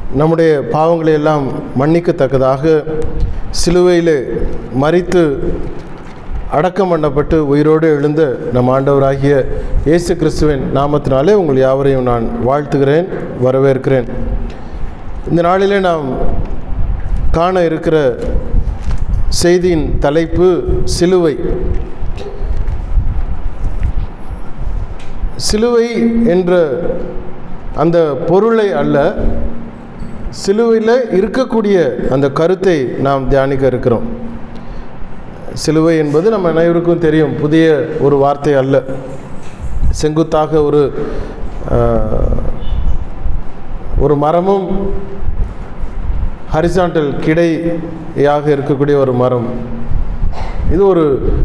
நம்முடைய பாவங்களை எல்லாம் மன்னிக்கத்தக்கதாக சிலுவையில் மறித்து அடக்கம் பண்ணப்பட்டு உயிரோடு எழுந்த நம் ஆண்டவராகிய இயேசு கிறிஸ்துவின் நாமத்தினாலே உங்கள் யாவரையும் நான் வாழ்த்துகிறேன் வரவேற்கிறேன் இந்த நாளிலே நாம் காண இருக்கிற செய்தியின் தலைப்பு சிலுவை சிலுவை என்ற அந்த பொருளை அல்ல சிலுவையில் இருக்கக்கூடிய அந்த கருத்தை நாம் தியானிக்க இருக்கிறோம் சிலுவை என்பது நம்ம அனைவருக்கும் தெரியும் புதிய ஒரு வார்த்தை அல்ல செங்குத்தாக ஒரு ஆஹ், ஒரு மரமும் ஹரிசாண்டல் கிடையாக இருக்கக்கூடிய ஒரு மரம் இது ஒரு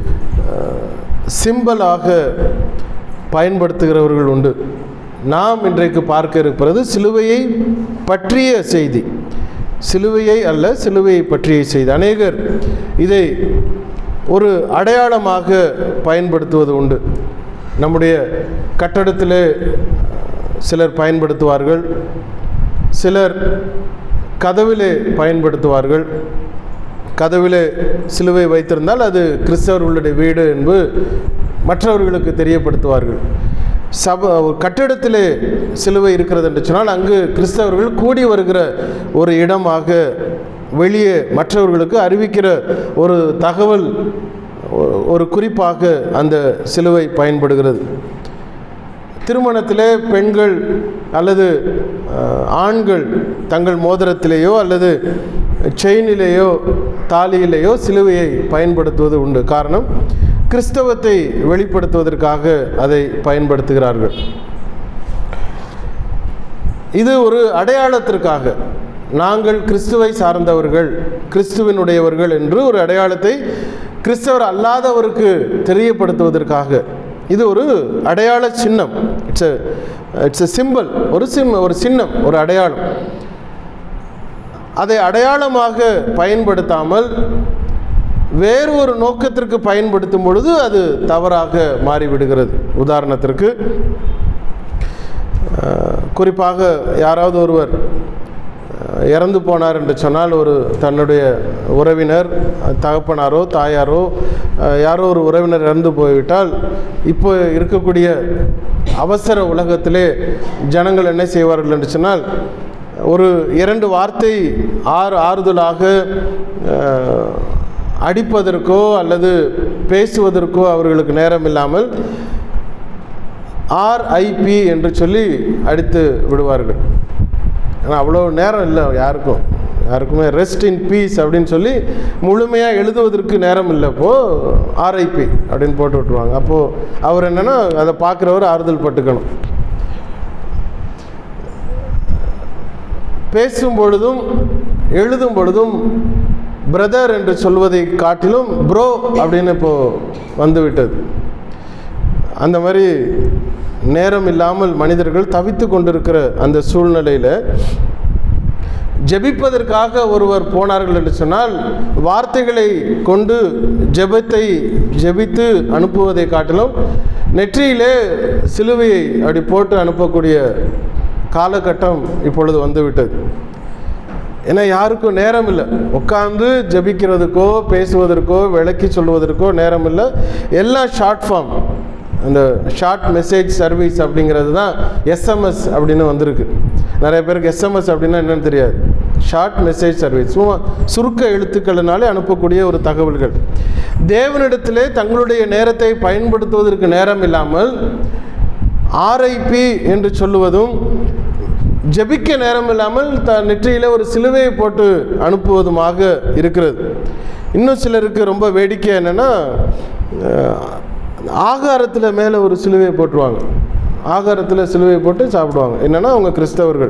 சிம்பலாக பயன்படுத்துகிறவர்கள் உண்டு நாம் இன்றைக்கு பார்க்க இருக்கிறது சிலுவையை பற்றிய செய்தி சிலுவையை அல்ல சிலுவையை பற்றிய செய்தி அநேகர் இதை ஒரு அடையாளமாக பயன்படுத்துவது உண்டு நம்முடைய கட்டடத்திலே சிலர் பயன்படுத்துவார்கள் சிலர் கதவிலே பயன்படுத்துவார்கள் கதவிலே சிலுவை வைத்திருந்தால் அது கிறிஸ்தவர்களுடைய வீடு என்று மற்றவர்களுக்கு தெரியப்படுத்துவார்கள் சப ஒரு கட்டிடத்திலே சிலுவை இருக்கிறது என்று சொன்னால் அங்கு கிறிஸ்தவர்கள் கூடி வருகிற ஒரு இடமாக வெளியே மற்றவர்களுக்கு அறிவிக்கிற ஒரு தகவல் ஒ- ஒரு குறிப்பாக அந்த சிலுவை பயன்படுகிறது திருமணத்திலே பெண்கள் அல்லது அஹ், ஆண்கள் தங்கள் மோதிரத்திலேயோ அல்லது செயினிலேயோ தாலியிலேயோ சிலுவையை பயன்படுத்துவது உண்டு காரணம் கிறிஸ்தவத்தை வெளிப்படுத்துவதற்காக அதை பயன்படுத்துகிறார்கள் இது ஒரு அடையாளத்திற்காக நாங்கள் கிறிஸ்துவை சார்ந்தவர்கள் கிறிஸ்துவினுடையவர்கள் என்று ஒரு அடையாளத்தை கிறிஸ்தவர் அல்லாதவருக்கு தெரியப்படுத்துவதற்காக இது ஒரு அடையாள சின்னம் இட்ஸ் இட்ஸ் எ சிம்பிள் ஒரு சிம் ஒரு சின்னம் ஒரு அடையாளம் அதை அடையாளமாக பயன்படுத்தாமல் வேறு ஒரு நோக்கத்திற்கு பயன்படுத்தும் பொழுது அது தவறாக மாறிவிடுகிறது உதாரணத்திற்கு அஹ், குறிப்பாக யாராவது ஒருவர் அஹ், இறந்து போனார் என்று சொன்னால் ஒரு தன்னுடைய உறவினர் அஹ், தகப்பனாரோ தாயாரோ அஹ், யாரோ ஒரு உறவினர் இறந்து போய்விட்டால் இப்போ இருக்கக்கூடிய அவசர உலகத்திலே ஜனங்கள் என்ன செய்வார்கள் என்று சொன்னால் ஒரு இரண்டு வார்த்தை ஆறு ஆறுதலாக அஹ், அடிப்பதற்கோ அல்லது பேசுவதற்கோ அவர்களுக்கு நேரம் இல்லாமல் ஆர்ஐபி என்று சொல்லி அடித்து விடுவார்கள் ஆனால் அவ்வளோ நேரம் இல்லை யாருக்கும் யாருக்குமே ரெஸ்ட் இன் பீஸ் அப்படின்னு சொல்லி முழுமையாக எழுதுவதற்கு நேரம் இல்லை இப்போது ஆர்ஐபி அப்படின்னு போட்டு விட்ருவாங்க அப்போது அவர் என்னென்னா அதை பார்க்குறவர் ஆறுதல் பட்டுக்கணும் பேசும் பொழுதும் எழுதும் பொழுதும் பிரதர் என்று சொல்வதை காட்டிலும் ப்ரோ அப்படின்னு இப்போது வந்துவிட்டது அந்த மாதிரி நேரம் இல்லாமல் மனிதர்கள் தவித்து கொண்டிருக்கிற அந்த சூழ்நிலையில் ஜெபிப்பதற்காக ஒருவர் போனார்கள் என்று சொன்னால் வார்த்தைகளை கொண்டு ஜெபத்தை ஜெபித்து அனுப்புவதை காட்டிலும் நெற்றியிலே சிலுவையை அப்படி போட்டு அனுப்பக்கூடிய காலகட்டம் இப்பொழுது வந்துவிட்டது ஏன்னா யாருக்கும் நேரம் இல்லை உட்காந்து ஜெபிக்கிறதுக்கோ பேசுவதற்கோ விளக்கி சொல்வதற்கோ நேரம் இல்லை எல்லாம் ஷார்ட் ஃபார்ம் அந்த ஷார்ட் மெசேஜ் சர்வீஸ் அப்படிங்கிறது தான் எஸ்எம்எஸ் அப்படின்னு வந்திருக்கு நிறைய பேருக்கு எஸ்எம்எஸ் அப்படின்னா என்னன்னு தெரியாது ஷார்ட் மெசேஜ் சர்வீஸ் சும்மா சுருக்க எழுத்துக்களினாலே அனுப்பக்கூடிய ஒரு தகவல்கள் தேவனிடத்திலே தங்களுடைய நேரத்தை பயன்படுத்துவதற்கு நேரம் இல்லாமல் ஆர்ஐபி என்று சொல்லுவதும் ஜெபிக்க நேரம் இல்லாமல் த நெற்றியில் ஒரு சிலுவையை போட்டு அனுப்புவதுமாக இருக்கிறது இன்னும் சிலருக்கு ரொம்ப வேடிக்கை என்னென்னா ஆகாரத்தில் மேலே ஒரு சிலுவையை போட்டுருவாங்க ஆகாரத்தில் சிலுவையை போட்டு சாப்பிடுவாங்க என்னென்னா அவங்க கிறிஸ்தவர்கள்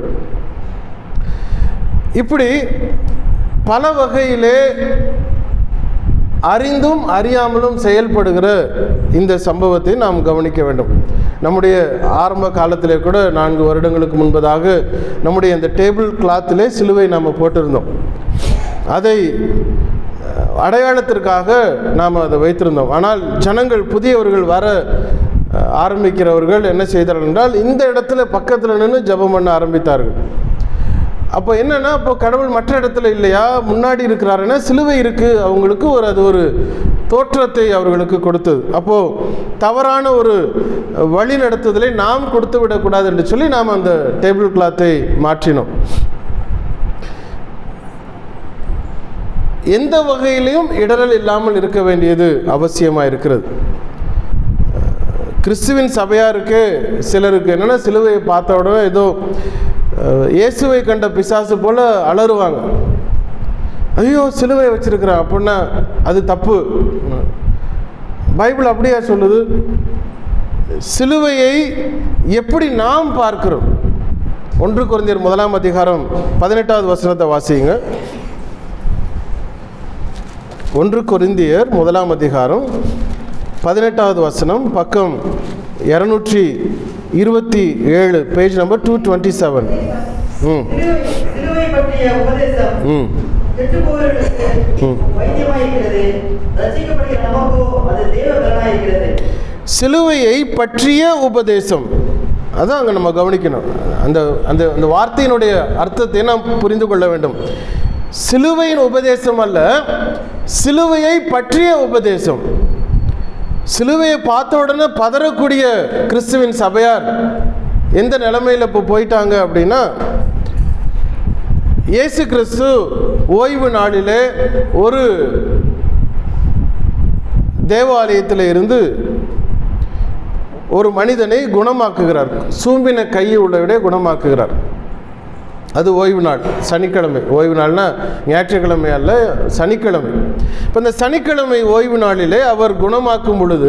இப்படி பல வகையிலே அறிந்தும் அறியாமலும் செயல்படுகிற இந்த சம்பவத்தை நாம் கவனிக்க வேண்டும் நம்முடைய ஆரம்ப காலத்திலே கூட நான்கு வருடங்களுக்கு முன்பதாக நம்முடைய இந்த டேபிள் கிளாத்திலே சிலுவை நாம் போட்டிருந்தோம் அதை அஹ், அடையாளத்திற்காக நாம் அதை வைத்திருந்தோம் ஆனால் ஜனங்கள் புதியவர்கள் வர அஹ், ஆரம்பிக்கிறவர்கள் என்ன செய்தார்கள் என்றால் இந்த இடத்துல பக்கத்தில் நின்று ஜெபம் பண்ண ஆரம்பித்தார்கள் அப்போ என்னன்னா அப்போ கடவுள் மற்ற இடத்துல இல்லையா முன்னாடி இருக்கிறாருன்னா சிலுவை இருக்கு அவங்களுக்கு ஒரு அது ஒரு தோற்றத்தை அவர்களுக்கு கொடுத்தது அப்போ தவறான ஒரு வழி நடத்துதலை நாம் கொடுத்து விடக்கூடாது என்று சொல்லி நாம் அந்த டேபிள் கிளாத்தை மாற்றினோம் எந்த வகையிலையும் இடரல் இல்லாமல் இருக்க வேண்டியது அவசியமாக இருக்கிறது கிறிஸ்துவின் சபையாருக்கு சிலருக்கு என்னென்னா சிலுவையை பார்த்த உடனே ஏதோ அஹ், இயேசுவை கண்ட பிசாசு போல அலறுவாங்க ஐயோ சிலுவை வச்சிருக்கிறான் அப்படின்னா அது தப்பு பைபிள் அப்படியா சொல்லுது சிலுவையை எப்படி நாம் பார்க்கிறோம் ஒன்று குறைந்தர் முதலாம் அதிகாரம் பதினெட்டாவது வசனத்தை வாசியுங்க ஒன்று கொரிந்தியர் முதலாம் அதிகாரம் பதினெட்டாவது வசனம் பக்கம் இரநூற்றி இருபத்தி ஏழு page number two twenty seven ம் சிலுவை சிலுவை பற்றிய உபதேசம் ம் கெட்டுப்போவர்களுக்கு ம். வைத்தியமாயிருக்கிறது ரசிக்கப்படுகிற நமக்கோ அது தேவ பலனாயிருக்கிறது சிலுவையை பற்றிய உபதேசம் அதான் அங்கே நம்ம கவனிக்கணும் அந்த அந்த அந்த வார்த்தையினுடைய அர்த்தத்தை நாம் புரிந்து கொள்ள வேண்டும் சிலுவையின் உபதேசம் அல்ல சிலுவையை பற்றிய உபதேசம் சிலுவையை பார்த்த உடனே பதறக்கூடிய கிறிஸ்துவின் சபையார் எந்த நிலைமையில் இப்போ போயிட்டாங்க அப்படின்னா இயேசு கிறிஸ்து ஓய்வு நாளிலே ஒரு தேவாலயத்தில் இருந்து ஒரு மனிதனை குணமாக்குகிறார் சூம்பின கையை உள்ளவரை குணமாக்குகிறார் அது ஓய்வு நாள் சனிக்கிழமை ஓய்வு நாள்னா ஞாயிற்றுக்கிழமை அல்ல சனிக்கிழமை இப்போ இந்த சனிக்கிழமை ஓய்வு நாளிலே அவர் குணமாக்கும் பொழுது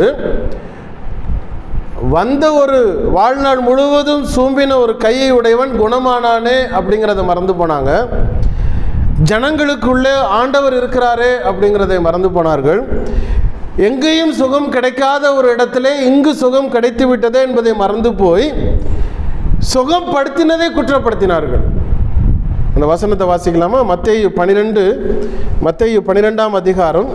வந்த ஒரு வாழ்நாள் முழுவதும் சூம்பின ஒரு கையை உடையவன் குணமானானே அப்படிங்கிறத மறந்து போனாங்க ஜனங்களுக்குள்ளே ஆண்டவர் இருக்கிறாரே அப்படிங்கிறதை மறந்து போனார்கள் எங்கேயும் சுகம் கிடைக்காத ஒரு இடத்திலே இங்கு சுகம் கிடைத்து விட்டதே என்பதை மறந்து போய் சுகம் படுத்தினதை குற்றப்படுத்தினார்கள் அந்த வசனத்தை வாசிக்கலாமா மத்தேயு பனிரெண்டு மத்தேயு பனிரெண்டாம் அதிகாரம்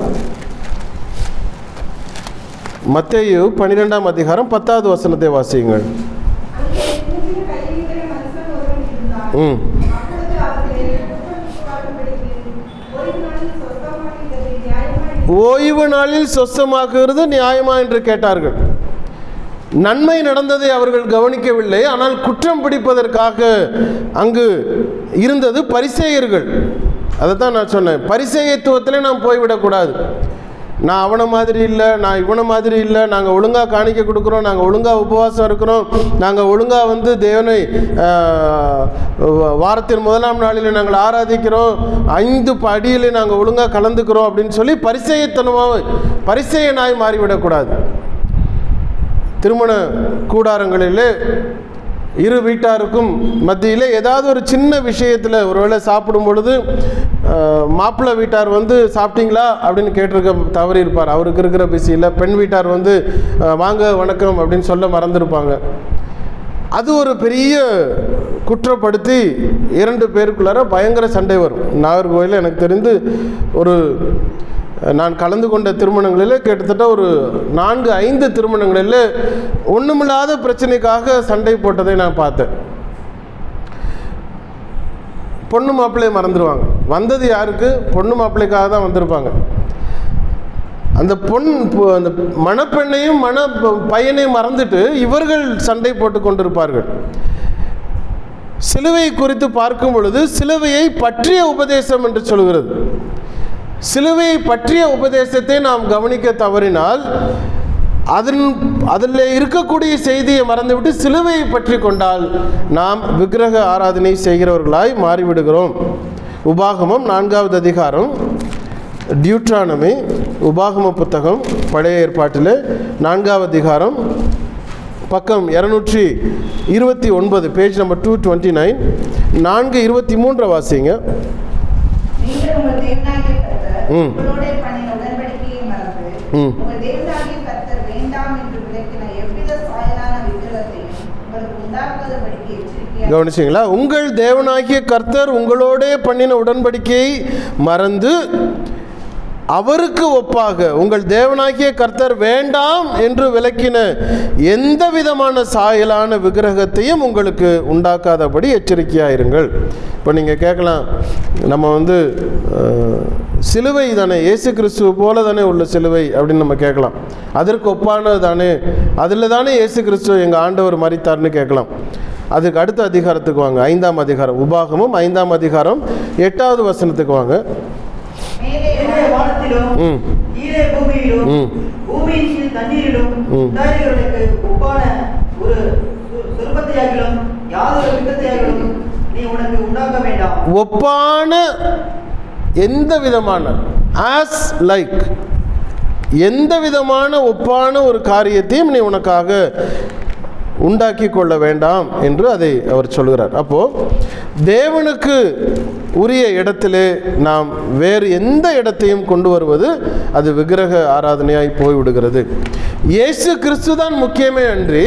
மத்தேயு பனிரெண்டாம் அதிகாரம் பத்தாவது வசனத்தை வாசியுங்கள் அங்கே சூம்பின கையுடைய மனுஷன் ஒருவன் இருந்தான். ம் அப்பொழுது அவர்கள் எல்லோருக்கும் பாடும்படிக்கு ஓய்வு நாளில் சொந்தமாகிறது நியாயமாய் ஓய்வு நாளில் சொஸ்தமாக்குகிறது நியாயமா என்று கேட்டார்கள் நன்மை நடந்ததை அவர்கள் கவனிக்கவில்லை ஆனால் குற்றம் பிடிப்பதற்காக அங்கு இருந்தது பரிசேயர்கள் அதை தான் நான் சொன்னேன் பரிசேயத்துவத்திலே நாம் போய்விடக்கூடாது நான் அவனை மாதிரி இல்லை நான் இவனை மாதிரி இல்லை நாங்கள் ஒழுங்காக காணிக்க கொடுக்குறோம் நாங்கள் ஒழுங்காக உபவாசம் இருக்கிறோம் நாங்கள் ஒழுங்காக வந்து தேவனை ஆஹ், வா- வாரத்தின் முதலாம் நாளில் நாங்கள் ஆராதிக்கிறோம் ஐந்து படியில் நாங்கள் ஒழுங்காக கலந்துக்கிறோம் அப்படின்னு சொல்லி பரிசேயத்தனமாக பரிசேயனாய் மாறிவிடக்கூடாது திருமண கூடாரங்களிலே இரு வீட்டாருக்கும் மத்தியில் ஏதாவது ஒரு சின்ன விஷயத்தில் ஒருவேளை சாப்பிடும் பொழுது அஹ், மாப்பிள்ளை வீட்டார் வந்து சாப்பிட்டீங்களா அப்படின்னு கேட்டிருக்க தவறி இருப்பார் அவருக்கு இருக்கிற பிஸியில் பெண் வீட்டார் வந்து அஹ், வாங்க வணக்கம் அப்படின்னு சொல்ல மறந்துருப்பாங்க அது ஒரு பெரிய குற்றப்படுத்தி இரண்டு பேருக்குள்ளார பயங்கர சண்டை வரும் நாகர்கோவில் எனக்கு தெரிந்து ஒரு நான் கலந்து கொண்ட திருமணங்களில் கிட்டத்தட்ட ஒரு நான்கு ஐந்து திருமணங்களில் ஒன்றுமில்லாத பிரச்சனைக்காக சண்டை போட்டதை நான் பார்த்தேன் பொண்ணு மாப்பிள்ளையை மறந்துடுவாங்க வந்தது யாருக்கு பொண்ணு மாப்பிள்ளைக்காக தான் வந்திருப்பாங்க அந்த பொன் பொ- அந்த மணப்பெண்ணையும் மண ப- பையனையும் மறந்துட்டு இவர்கள் சண்டை போட்டு கொண்டிருப்பார்கள் சிலுவை குறித்து பார்க்கும் பொழுது சிலுவையை பற்றிய உபதேசம் என்று சொல்கிறது சிலுவையை பற்றிய உபதேசத்தை நாம் கவனிக்க தவறினால் அதன் அதில் இருக்கக்கூடிய செய்தியை மறந்துவிட்டு சிலுவையை பற்றி கொண்டால் நாம் விக்கிரக ஆராதனை செய்கிறவர்களாய் மாறிவிடுகிறோம் உபாகமம் நான்காவது அதிகாரம் டியூட்ரானமி உபாகம புத்தகம் பழைய ஏற்பாட்டில் நான்காவது அதிகாரம் பக்கம் இரநூற்றி இருபத்தி ஒன்பது page number two twenty nine நான்கு இருபத்தி மூன்றை வாசிங்க நீங்கள் உங்கள் தேவனாகிய கர்த்தர் ம். உங்களோட பண்ணின உடன்படிக்கையை மறந்து ம். உங்கள் தேவனாகிய கர்த்தர் வேண்டாம் என்று விளக்கின எவ்வித சாயலான விக்கிரகத்தையும் உங்களுக்கு உண்டாக்குவதற்கு எச்சரிக்கையாக கவனிச்சிங்களா உங்கள் தேவனாகிய கர்த்தர் உங்களோடே பண்ணின உடன்படிக்கையை மறந்து அவருக்கு ஒப்பாக உங்கள் தேவனாகிய கர்த்தர் வேண்டாம் என்று விளக்கின எந்த விதமான சாயலான விக்கிரகத்தையும் உங்களுக்கு உண்டாக்காதபடி எச்சரிக்கையாயிருங்கள் இப்போ நீங்கள் கேட்கலாம் நம்ம வந்து அஹ், சிலுவை தானே இயேசு கிறிஸ்துவ போல தானே உள்ள சிலுவை அப்படின்னு நம்ம கேட்கலாம் அதற்கு ஒப்பானது தானே அதில் தானே இயேசு கிறிஸ்துவ எங்கள் ஆண்டவர் மறித்தார்னு கேட்கலாம் அதுக்கு அடுத்த அதிகாரத்துக்கு வாங்க ஐந்தாம் அதிகாரம் உபாகமும் ஐந்தாம் அதிகாரம் எட்டாவது வசனத்துக்கு வாங்க மேலே மேலே வானத்திலும் ம் கீழே பூமியிலும் ம். பூமியின் கீழ் தண்ணீரிலும் ம். உண்டாயிருக்கிறவர்களுக்கு ஒப்பான ஒரு சு- சொற்பத்தையாகிலும் யாதொரு விதத்தையாகிலும் நீ உனக்கு உண்டாக்க வேண்டாம் ஒப்பான எந்த விதமான ஆஸ் லைக் எந்த விதமான ஒப்பான ஒரு காரியத்தையும் நீ உனக்காக உண்டாக்கி கொள்ள வேண்டாம் என்று அதை அவர் சொல்கிறார் அப்போ தேவனுக்கு உரிய இடத்திலே நாம் வேறு எந்த இடத்தையும் கொண்டு வருவது அது விக்கிரக ஆராதனையாய் போய்விடுகிறது இயேசு கிறிஸ்து தான் முக்கியமே அன்றி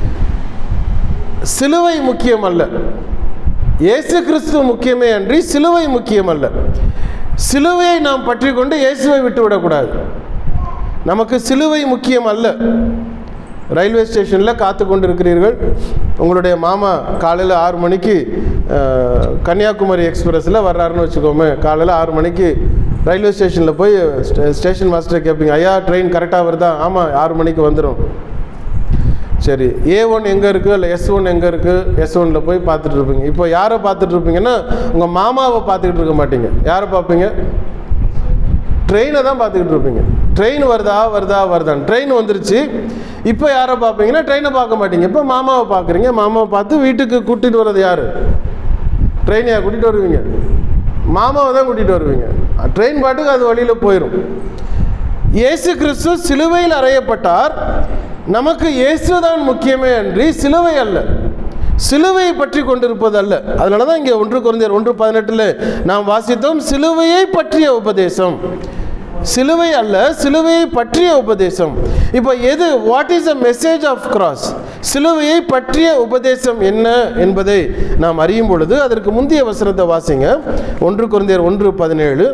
சிலுவை முக்கியம் அல்ல இயேசு கிறிஸ்து முக்கியமே அன்றி சிலுவை முக்கியம் அல்ல சிலுவையை நாம் பற்றி கொண்டு இயேசுவை விட்டு விடக்கூடாது நமக்கு சிலுவை முக்கியம் அல்ல ரயில்வே ஸ்டேஷனில் காத்து கொண்டு இருக்கிறீர்கள் உங்களுடைய மாமா காலையில் ஆறு மணிக்கு அஹ், கன்னியாகுமரி எக்ஸ்பிரஸில் வர்றாருன்னு வச்சுக்கோமே காலையில் ஆறு மணிக்கு ரயில்வே ஸ்டேஷனில் போய் ஸ்டே- ஸ்டேஷன் மாஸ்டர் கேட்பீங்க ஐயா ட்ரெயின் கரெக்டாக வருதா ஆமாம் ஆறு மணிக்கு வந்துடும் சரி ஏ ஒன் எங்கே இருக்குது இல்லை எஸ் ஒன் எங்கே இருக்குது எஸ் ஒனில் போய் பார்த்துட்டு இருப்பீங்க இப்போ யாரை பார்த்துட்டு இருப்பீங்கன்னா உங்கள் மாமாவை பார்த்துக்கிட்டு இருக்க மாட்டீங்க யாரை பார்ப்பீங்க ட்ரெயினை தான் பார்த்துக்கிட்டு இருப்பீங்க ட்ரெயின் வருதா வருதா வருதான்னு ட்ரெயின் வந்துருச்சு இப்போ யாரை பார்ப்பீங்கன்னா ட்ரெயினை பார்க்க மாட்டீங்க இப்போ மாமாவை பார்க்குறீங்க மாமாவை பார்த்து வீட்டுக்கு கூட்டிகிட்டு வர்றது யார் ட்ரெயினையா கூட்டிகிட்டு வருவீங்க மாமாவை தான் கூட்டிகிட்டு வருவீங்க ட்ரெயின் பாட்டுக்கு அது வழியில் போயிடும் இயேசு கிறிஸ்து சிலுவையில் அறையப்பட்டார் நமக்கு இயேசு தான் முக்கியமே அன்றி சிலுவை அல்ல சிலுவையை பற்றி கொண்டிருப்பது அல்ல அதனால தான் இங்கே ஒன்று குறைந்தர் ஒன்று பதினெட்டில் நாம் வாசித்தோம் சிலுவையை பற்றிய உபதேசம் சிலுவை அல்ல சிலுவையை பற்றிய உபதேசம் இப்போ எது what is the message of cross சிலுவையை பற்றிய உபதேசம் என்ன என்பதை நாம் அறியும் பொழுது அதற்கு முந்தைய வசனத்தை வாசிங்க ஒன்று குறைந்தர் ஒன்று பதினேழு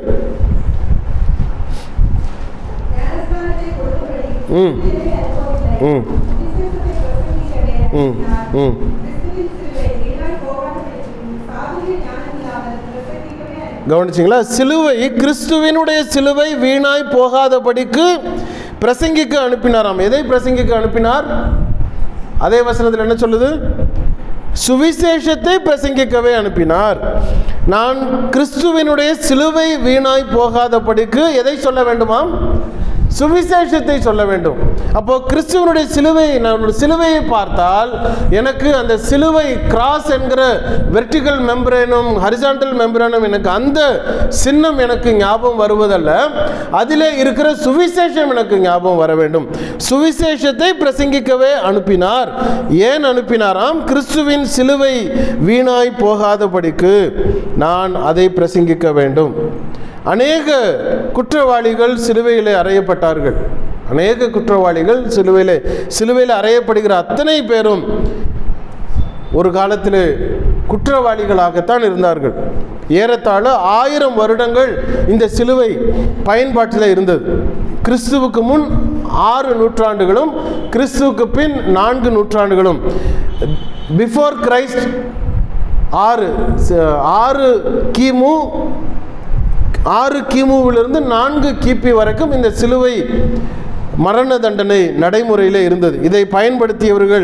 ஞானஸ்நானத்தை கொடுக்கும்படி ம் சிலுவை அனுபவித்தேன். ம் விசுவாசத்தை பிரசங்கிக்க ம் வேண்டினார். ம் கிறிஸ்துவின் சிலுவை வீணாய் போகாதபடிக்கும் சாதுரிய ஞானமில்லாமல் பிரசங்கிக்கவே அனுப்பினார். கவனிச்சிங்களா சிலுவை கிறிஸ்துவினுடைய சிலுவை வீணாய் போகாதபடிக்கு பிரசங்கிக்க அனுப்பினாராம் எதை பிரசங்கிக்க அனுப்பினார் அதே வசனத்தில் என்ன சொல்லுது சுவிசேஷத்தை பிரசங்கிக்கவே அனுப்பினார் நான் கிறிஸ்துவினுடைய சிலுவை வீணாய் போகாதபடிக்கு எதை சொல்ல வேண்டுமாம் சுவிசேஷத்தை சொல்ல வேண்டும் அப்போ கிறிஸ்துவனுடைய சிலுவை நான் ஒரு சிலுவையை பார்த்தால் எனக்கு அந்த சிலுவை கிராஸ் என்கிற வெர்டிகல் மெம்பரேனும் ஹரிசாண்டல் மெம்பரேனும் எனக்கு அந்த சின்னம் எனக்கு ஞாபகம் வருவதல்ல அதிலே இருக்கிற சுவிசேஷம் எனக்கு ஞாபகம் வர வேண்டும் சுவிசேஷத்தை பிரசங்கிக்கவே அனுப்பினார் ஏன் அனுப்பினாராம் கிறிஸ்துவின் சிலுவை வீணாய் போகாதபடிக்கு நான் அதை பிரசங்கிக்க வேண்டும் அநேக குற்றவாளிகள் சிலுவையிலே அறையப்பட்டார்கள் அநேக குற்றவாளிகள் சிலுவையிலே சிலுவையில் அறையப்படுகிற அத்தனை பேரும் ஒரு காலத்தில் குற்றவாளிகளாகத்தான் இருந்தார்கள் ஏறத்தாழ ஆயிரம் வருடங்கள் இந்த சிலுவை பயன்பாட்டில் இருந்தது கிறிஸ்துவுக்கு முன் ஆறு நூற்றாண்டுகளும் கிறிஸ்துவுக்கு பின் நான்கு நூற்றாண்டுகளும் பிஃபோர் கிரைஸ்ட் ஆறு ச- ஆறு கிமு ஆறு கிமுவிலிருந்து நான்கு கிபி வரைக்கும் இந்த சிலுவை மரண தண்டனை நடைமுறையில் இருந்தது இதை பயன்படுத்தியவர்கள்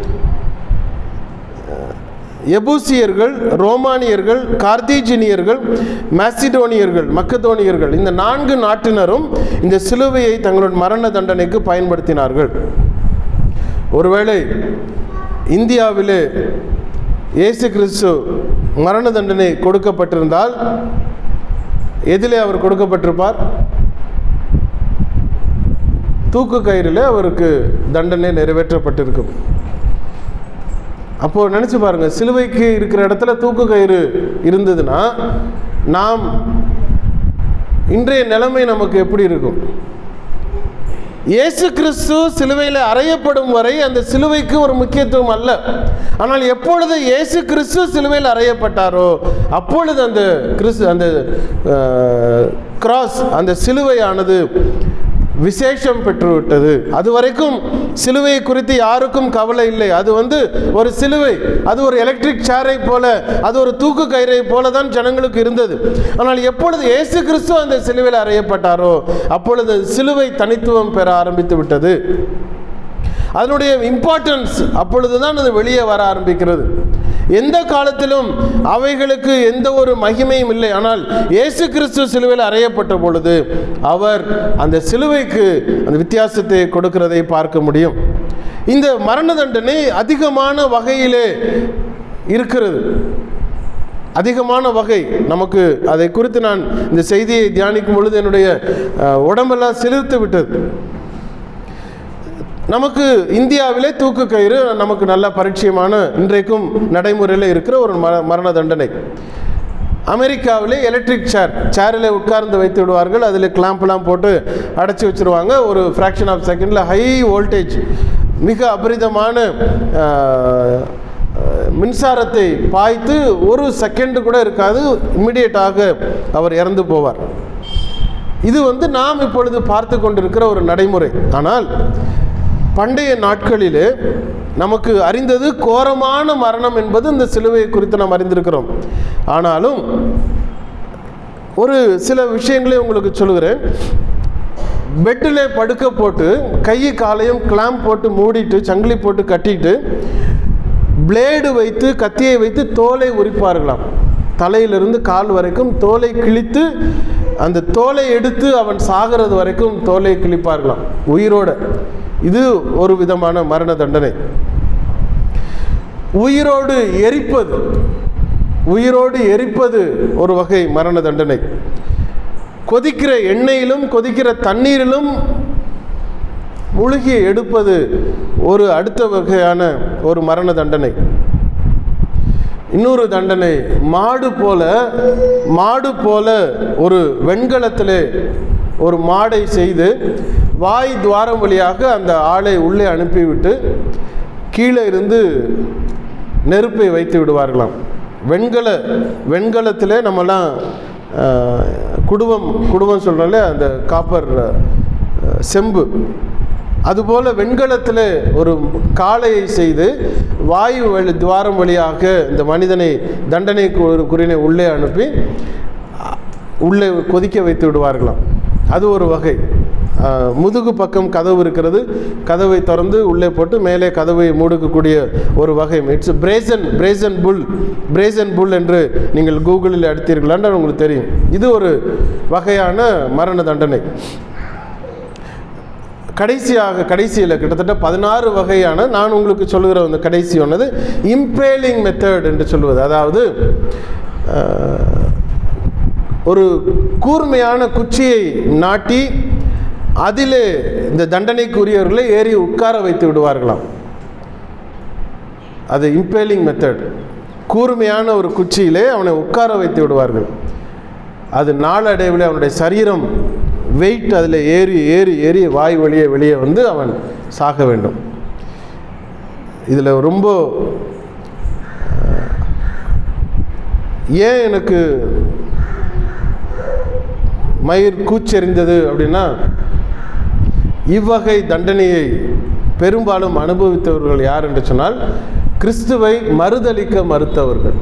எபூசியர்கள் ரோமானியர்கள் கார்தீஜினியர்கள் மாசிடோனியர்கள் மக்கதோனியர்கள் இந்த நான்கு நாட்டினரும் இந்த சிலுவையை தங்களுடைய மரண தண்டனைக்கு பயன்படுத்தினார்கள் ஒருவேளை இந்தியாவிலே இயேசு கிறிஸ்து மரண தண்டனை கொடுக்கப்பட்டிருந்தால் எதிலே அவர் கொடுக்கப்பட்டிருப்பார் தூக்கு கயிறிலே அவருக்கு தண்டனை நிறைவேற்றப்பட்டிருக்கும் அப்போ நினச்சி பாருங்க சிலுவைக்கு இருக்கிற இடத்துல தூக்கு கயிறு இருந்ததுன்னா நாம் இன்றைய நிலைமை நமக்கு எப்படி இருக்கும் இயேசு கிறிஸ்து சிலுவையில் அறையப்படும் வரை அந்த சிலுவைக்கு ஒரு முக்கியத்துவம் அல்ல ஆனால் எப்பொழுது இயேசு கிறிஸ்து சிலுவையில் அறையப்பட்டாரோ அப்பொழுது அந்த கிறிஸ்து அந்த கிராஸ் அந்த சிலுவையானது விசேஷம் பெற்றுவிட்டது அது வரைக்கும் சிலுவை குறித்து யாருக்கும் கவலை இல்லை அது வந்து ஒரு சிலுவை அது ஒரு எலக்ட்ரிக் சேரை போல அது ஒரு தூக்கு கயிறை போல தான் ஜனங்களுக்கு இருந்தது ஆனால் எப்பொழுது இயேசு கிறிஸ்து அந்த சிலுவையில் அறையப்பட்டாரோ அப்பொழுது சிலுவை தனித்துவம் பெற ஆரம்பித்து விட்டது அதனுடைய இம்பார்ட்டன்ஸ் அப்பொழுதுதான் அது வெளியே வர ஆரம்பிக்கிறது எந்த காலத்திலும் அவைகளுக்கு எந்த ஒரு மகிமையும் இல்லை ஆனால் இயேசு கிறிஸ்து சிலுவையில் அறையப்பட்ட பொழுது அவர் அந்த சிலுவைக்கு அந்த வித்தியாசத்தை கொடுக்கிறதை பார்க்க முடியும் இந்த மரண தண்டனை அதிகமான வகையிலே இருக்கிறது அதிகமான வகை நமக்கு அதை குறித்து நான் இந்த செய்தியை தியானிக்கும் பொழுது என்னுடைய அஹ், உடம்பெல்லாம் சிலிர்த்து விட்டது நமக்கு இந்தியாவிலே தூக்கு கயிறு நமக்கு நல்ல பரிச்சயமான இன்றைக்கும் நடைமுறையில் இருக்கிற ஒரு மர மரண தண்டனை அமெரிக்காவிலே எலக்ட்ரிக் சேர் சேரில் உட்கார்ந்து வைத்து விடுவார்கள் அதில் கிளாம்ப்லாம் போட்டு அடைச்சி வச்சுருவாங்க ஒரு ஃப்ராக்ஷன் ஆஃப் செகண்டில் ஹை வோல்டேஜ் மிக அபரிதமான ஆஹ், ஆஹ், மின்சாரத்தை பாய்த்து ஒரு செகண்டு கூட இருக்காது இம்மிடியட்டாக அவர் இறந்து போவார் இது வந்து நாம் இப்பொழுது பார்த்து கொண்டிருக்கிற ஒரு நடைமுறை ஆனால் பண்டைய நாட்களிலே நமக்கு அறிந்தது கோரமான மரணம் என்பது இந்த சிலுவையை குறித்து நாம் அறிந்திருக்கிறோம் ஆனாலும் ஒரு சில விஷயங்களை உங்களுக்கு சொல்லுகிறேன் பெட்டில் படுக்க போட்டு கை காலையும் கிளாம்ப் போட்டு மூடிட்டு சங்கிலி போட்டு கட்டிட்டு பிளேடு வைத்து கத்தியை வைத்து தோலை உரிப்பார்களாம் தலையிலிருந்து கால் வரைக்கும் தோலை கிழித்து அந்த தோலை எடுத்து அவன் சாகிறது வரைக்கும் தோலை கிழிப்பார்களாம் உயிரோட இது ஒரு விதமான மரண தண்டனை உயிரோடு எரிப்பது உயிரோடு எரிப்பது ஒரு வகை மரண தண்டனை கொதிக்கிற எண்ணெயிலும் கொதிக்கிற தண்ணீரிலும் முழுகி எடுப்பது ஒரு அடுத்த வகையான ஒரு மரண தண்டனை இன்னொரு தண்டனை மாடு போல மாடு போல ஒரு வெண்கலத்திலே ஒரு மாடை செய்து வாய் துவாரம் வழியாக அந்த ஆளை உள்ளே அனுப்பிவிட்டு கீழே இருந்து நெருப்பை வைத்து விடுவார்களாம் வெண்கல வெண்கலத்தில் நம்மலாம் அஹ், குடும்பம் குடும்பம் சொல்கிறோம்ல அந்த காப்பர் அஹ், செம்பு அதுபோல வெண்கலத்தில் ஒரு காளையை செய்து வாயு வழி துவாரம் வழியாக இந்த மனிதனை தண்டனை கு- குறினை உள்ளே அனுப்பி அ- உள்ளே கொதிக்க வைத்து விடுவார்களாம் அது ஒரு வகை அஹ், முதுகு பக்கம் கதவு இருக்கிறது கதவை திறந்து உள்ளே போட்டு மேலே கதவை மூடுக்கக்கூடிய ஒரு வகை இட்ஸ் பிரேசன் பிரேசன் புல் பிரேசன் புல் என்று நீங்கள் கூகுளில் அடித்தீர்களான்னு உங்களுக்கு தெரியும் இது ஒரு வகையான மரண தண்டனை கடைசியாக கடைசியில் கிட்டத்தட்ட பதினாறு வகையான நான் உங்களுக்கு சொல்லுகிற அந்த கடைசி ஒன்னது இம்பேலிங் மெத்தட் என்று சொல்லுவது அதாவது அஹ், ஒரு கூர்மையான குச்சியை நாட்டி அதிலே இந்த தண்டனைக்குரியவர்களை ஏறி உட்கார வைத்து விடுவார்களாம் அது இம்பேலிங் மெத்தட் கூர்மையான ஒரு குச்சியிலே அவனை உட்கார வைத்து விடுவார்கள் அது நாளடைவில் அவனுடைய சரீரம் வெயிட் அதில் ஏறி ஏறி ஏறி வாய் வழியே வெளியே வந்து அவன் சாக வேண்டும் இதில் ரொம்ப அஹ், ஏன் எனக்கு மயிர் கூச்செறிந்தது அப்படின்னா இவ்வகை தண்டனையை பெரும்பாலும் அனுபவித்தவர்கள் யார் என்று சொன்னால் கிறிஸ்துவை மறுதலிக்க மறுத்தவர்கள்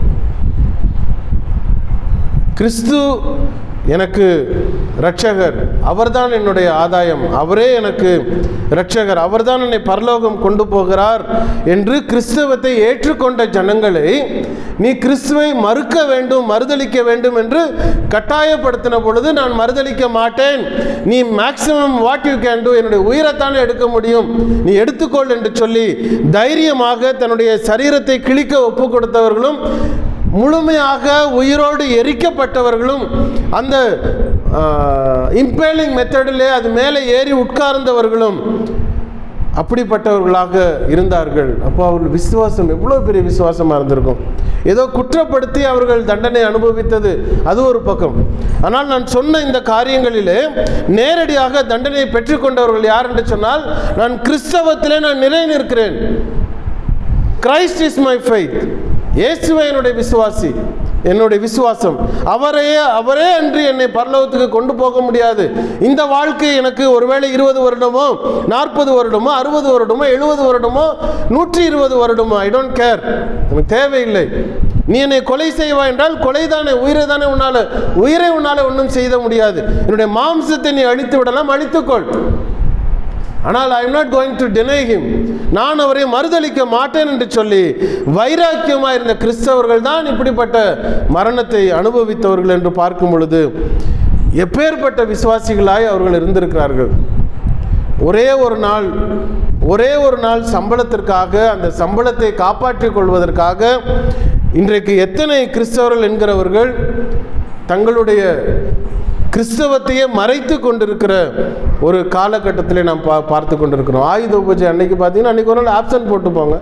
கிறிஸ்து எனக்கு இரட்சகர் அவர்தான் என்னுடைய ஆதாயம் அவரே எனக்கு இரட்சகர் அவர்தான் என்னை பரலோகம் கொண்டு போகிறார் என்று கிறிஸ்தவத்தை ஏற்றுக்கொண்ட ஜனங்களை நீ கிறிஸ்துவை மறுக்க வேண்டும் மறுதலிக்க வேண்டும் என்று கட்டாயப்படுத்தின பொழுது நான் மறுதலிக்க மாட்டேன் நீ maximum what you can do என்னுடைய உயிரைத்தானே எடுக்க முடியும் நீ எடுத்துக்கொள் என்று சொல்லி தைரியமாக தன்னுடைய சரீரத்தை கிழிக்க ஒப்பு கொடுத்தவர்களும் முழுமையாக உயிரோடு எரிக்கப்பட்டவர்களும் அந்த இம்பேலிங் மெத்தடிலே அது மேலே ஏறி உட்கார்ந்தவர்களும் அப்படிப்பட்டவர்களாக இருந்தார்கள் அப்போ அவர்கள் விசுவாசம் எவ்வளோ பெரிய விசுவாசமாக இருந்திருக்கும் ஏதோ குற்றப்படுத்தி அவர்கள் தண்டனை அனுபவித்தது அது ஒரு பக்கம் ஆனால் நான் சொன்ன இந்த காரியங்களிலே நேரடியாக தண்டனையை பெற்றுக்கொண்டவர்கள் யார் என்று சொன்னால் நான் கிறிஸ்தவத்திலே நான் நிலை நிற்கிறேன் கிரைஸ்ட் இஸ் மை ஃபெய்த் இயேசுவே என்னுடைய விசுவாசி என்னுடைய விசுவாசம் அவரே அவரே அன்று என்னை பரலோகத்துக்கு கொண்டு போக முடியாது இந்த வாழ்க்கை எனக்கு ஒருவேளை இருபது வருடமோ நாற்பது வருடமோ அறுபது வருடமோ எழுபது வருடமோ நூற்றி இருபது வருடமோ ஐ டோன்ட் கேர் எனக்கு தேவையில்லை நீ என்னை கொலை செய்வா என்றால் கொலை தானே உயிரை தானே உன்னால உயிரை உன்னால ஒன்றும் செய்த முடியாது என்னுடைய மாம்சத்தை நீ அழித்து விடலாம் அழித்துக்கொள் ஆனால் I am not going to deny him நான் அவரை மறுதளிக்க மாட்டேன் என்று சொல்லி வைராக்கியமாக இருந்த கிறிஸ்தவர்கள் தான் இப்படிப்பட்ட மரணத்தை அனுபவித்தவர்கள் என்று பார்க்கும் பொழுது எப்பேற்பட்ட விசுவாசிகளாய் அவர்கள் இருந்திருக்கிறார்கள் ஒரே ஒரு நாள் ஒரே ஒரு நாள் சம்பளத்திற்காக அந்த சம்பளத்தை காப்பாற்றிக் கொள்வதற்காக இன்றைக்கு எத்தனை கிறிஸ்தவர்கள் என்கிறவர்கள் தங்களுடைய கிறிஸ்தவத்தையே மறைத்து கொண்டிருக்கிற ஒரு காலகட்டத்திலே நாம் பா பார்த்து கொண்டிருக்கிறோம் ஆயுத பூஜை அன்னைக்கு பார்த்தீங்கன்னா அன்னைக்கு ஒரு நாள் ஆப்சன்ட் போட்டு போங்க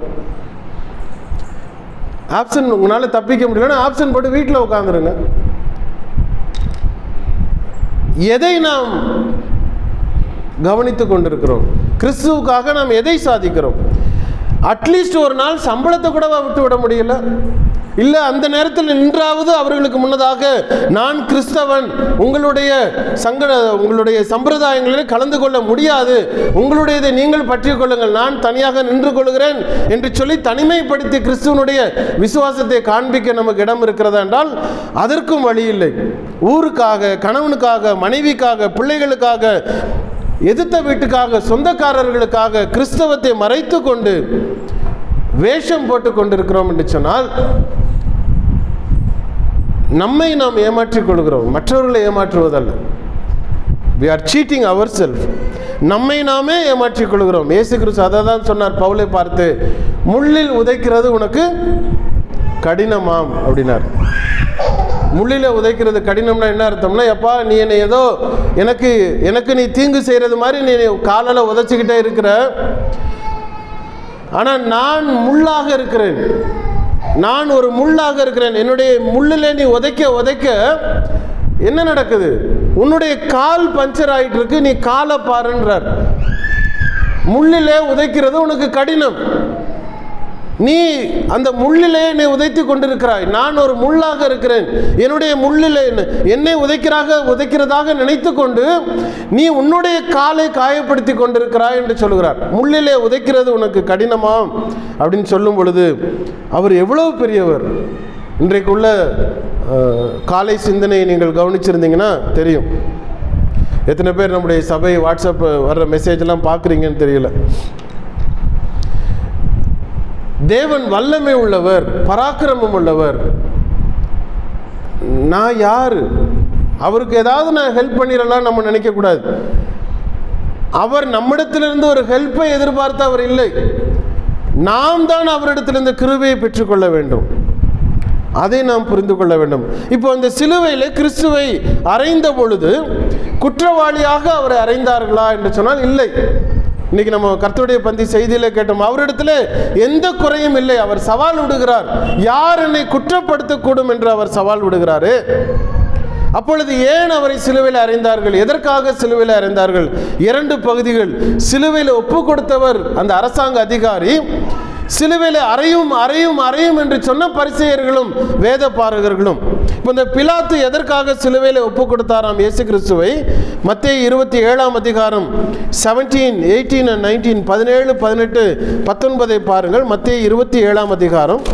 ஆப்சன்ட் உங்களால் தப்பிக்க முடியலன்னா ஆப்சன்ட் போட்டு வீட்டில் உட்காந்துருங்க எதை நாம் கவனித்து கொண்டிருக்கிறோம் கிறிஸ்துவுக்காக நாம் எதை சாதிக்கிறோம் அட்லீஸ்ட் ஒரு நாள் சம்பளத்தை கூட விட்டு விட முடியல இல்லை அந்த நேரத்தில் நின்றாவது அவர்களுக்கு முன்னதாக நான் கிறிஸ்தவன் உங்களுடைய சங்க உங்களுடைய சம்பிரதாயங்களில் கலந்து கொள்ள முடியாது உங்களுடையதை நீங்கள் பற்றிக் கொள்ளுங்கள் நான் தனியாக நின்று கொள்கிறேன் என்று சொல்லி தனிமைப்படுத்தி கிறிஸ்துவனுடைய விசுவாசத்தை காண்பிக்க நமக்கு இடம் இருக்கிறதா என்றால் அதற்கும் வழி இல்லை ஊருக்காக கணவனுக்காக மனைவிக்காக பிள்ளைகளுக்காக எதிர்த்த வீட்டுக்காக சொந்தக்காரர்களுக்காக கிறிஸ்தவத்தை மறைத்து கொண்டு வேஷம் போட்டு கொண்டிருக்கிறோம் என்று சொன்னால் நம்மை நாம் ஏமாற்றிக் கொள்கிறோம் மற்றவர்களை ஏமாற்றுவதல்ல we are cheating our self நம்மை நாமே ஏமாற்றிக் கொள்கிறோம் இயேசு கிறிஸ்து அதை தான் சொன்னார் பவுலை பார்த்து முள்ளில் உதைக்கிறது உனக்கு கடினமாம் அப்படின்னார் முள்ளில உதைக்கிறது கடினம்னா என்ன அர்த்தம்னா எப்பா நீ என்னை ஏதோ எனக்கு எனக்கு நீ தீங்கு செய்கிறது மாதிரி நீ காலில் உதைச்சிக்கிட்டே இருக்கிற ஆனால் நான் முள்ளாக இருக்கிறேன் நான் ஒரு முள்ளாக இருக்கிறேன் என்னுடைய முள்ளிலே நீ உதைக்க உதைக்க என்ன நடக்குது உன்னுடைய கால் பஞ்சர் ஆயிட்டு இருக்கு நீ காலை பாருன்றார் முள்ளிலே உதைக்கிறது உனக்கு கடினம் நீ அந்த முள்ளிலே என்னை உதைத்து கொண்டிருக்கிறாய் நான் ஒரு முள்ளாக இருக்கிறேன் என்னுடைய முள்ளிலே என்ன- என்னை உதைக்கிறாக உதைக்கிறதாக நினைத்து கொண்டு நீ உன்னுடைய காலை காயப்படுத்தி கொண்டிருக்கிறாய் என்று சொல்கிறார் முள்ளிலே உதைக்கிறது உனக்கு கடினமா அப்படின்னு சொல்லும் பொழுது அவர் எவ்வளவு பெரியவர் இன்றைக்குள்ள அஹ், காலை சிந்தனையை நீங்கள் கவனிச்சிருந்தீங்கன்னா தெரியும் எத்தனை பேர் நம்முடைய சபை வாட்ஸ்அப் வர்ற மெசேஜ் எல்லாம் பார்க்குறீங்கன்னு தெரியல தேவன் வல்லமை உள்ளவர் பராக்கிரமம் உள்ளவர் நான் யார் அவருக்கு ஏதாவது நான் ஹெல்ப் பண்ணிடலாம் நம்ம நினைக்கக்கூடாது அவர் நம்மிடத்திலிருந்து ஒரு ஹெல்ப்பை எதிர்பார்த்து அவர் இல்லை நாம் தான் அவரிடத்திலிருந்து கிருபையை பெற்றுக்கொள்ள வேண்டும் அதை நாம் புரிந்து கொள்ள வேண்டும் இப்போ இந்த சிலுவையில் கிறிஸ்துவை அறைந்த பொழுது குற்றவாளியாக அவரை அறைந்தார்களா என்று சொன்னால் இல்லை இன்னைக்கு நம்ம கர்த்தருடைய பந்தி செய்தியில கேட்டோம் அவரிடத்துல எந்த குறையும் இல்லை அவர் சவால் விடுகிறார் யார் என்னை குற்றப்படுத்தக்கூடும் என்று அவர் சவால் விடுகிறாரு அப்பொழுது ஏன் அவரை சிலுவையில் அறைந்தார்கள் எதற்காக சிலுவையில் அறைந்தார்கள் இரண்டு பகுதிகள் சிலுவையில் ஒப்பு கொடுத்தவர் அந்த அரசாங்க அதிகாரி சிலுவையில் அறையும் அறையும் அறையும் என்று சொன்ன பரிசெயர்களும் வேத பாரகர்களும் இப்போ இந்த பிலாத்து எதற்காக சிலுவையில் ஒப்பு கொடுத்தாராம் இயேசு கிறிஸ்துவை மத்திய இருபத்தி ஏழாம் அதிகாரம் செவன்டீன் எயிட்டீன் அண்ட் நைன்டீன் பதினேழு பதினெட்டு பத்தொன்பதை பாருங்கள் மத்திய இருபத்தி ஏழாம் அதிகாரம்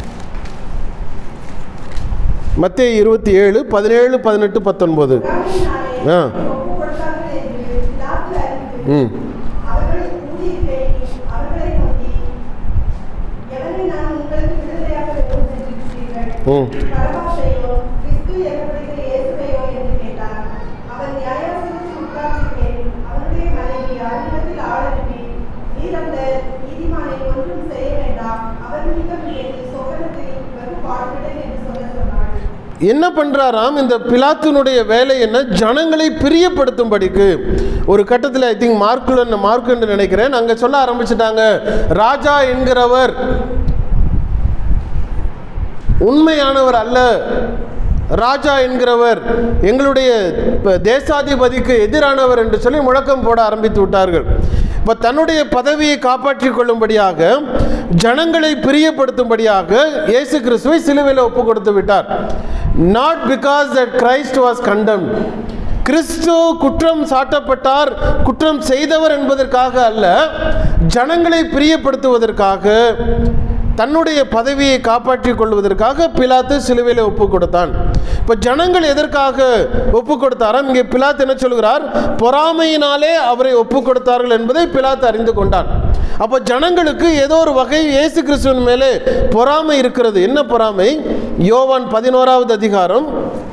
மத்திய இருபத்தி ஏழு பதினேழு பதினெட்டு பத்தொன்பது ஆ. ம் அவர்களை ஊழியர்களை அவர்களை நோக்கி எவனை நான் உங்களுக்கு விடுதலையாக வேண்டும் என்றிருக்கிறீர்கள் ம் பரபாசையோ கிறிஸ்து எனப்படுகிற இயேசுவையோ என்று கேட்டார் அவன் நியாயாசனத்தில் உட்கார்ந்திருக்கேன் அவனுடைய மனைவி அவனிடத்தில் ஆளனுப்பி நீர் அந்த நீதிமானை ஒன்றும் செய்ய வேண்டாம் அவர் நிமித்தம் என்று சொப்பனத்தில் வெறும் பாடுபட்டேன் என்று சொல்ல சொன்னாள் என்ன பண்றாராம் இந்த பிலாத்தினுடைய வேலை என்ன ஜனங்களை பிரியப்படுத்தும்படிக்கு ஒரு கட்டத்தில் ஐ திங்க் மார்க்குல மார்க் என்று நினைக்கிறேன் அங்க சொல்ல ஆரம்பிச்சிட்டாங்க ராஜா என்கிறவர் உண்மையானவர் அல்ல ராஜா என்கிறவர் எங்களுடைய ப- தேசாதிபதிக்கு எதிரானவர் என்று சொல்லி முழக்கம் போட ஆரம்பித்து விட்டார்கள் இப்போ தன்னுடைய பதவியை காப்பாற்றிக் கொள்ளும்படியாக ஜனங்களை பிரியப்படுத்தும்படியாக இயேசு கிறிஸ்துவை சிலுவையில் ஒப்பு கொடுத்து விட்டார் not because that Christ was condemned கிறிஸ்து குற்றம் சாட்டப்பட்டார் குற்றம் செய்தவர் என்பதற்காக அல்ல ஜனங்களை பிரியப்படுத்துவதற்காக தன்னுடைய பதவியை காப்பாற்றிக் கொள்வதற்காக பிலாத்து சிலுவையில் ஒப்பு கொடுத்தான் இப்போ ஜனங்கள் எதற்காக ஒப்பு கொடுத்தாராம் இங்கே பிலாத்து என்ன சொல்கிறார் பொறாமையினாலே அவரை ஒப்பு கொடுத்தார்கள் என்பதை பிலாத்து அறிந்து கொண்டான் அப்போ ஜனங்களுக்கு ஏதோ ஒரு வகை இயேசு கிறிஸ்துவின் மேலே பொறாமை இருக்கிறது என்ன பொறாமை யோவான் பதினோராவது அதிகாரம்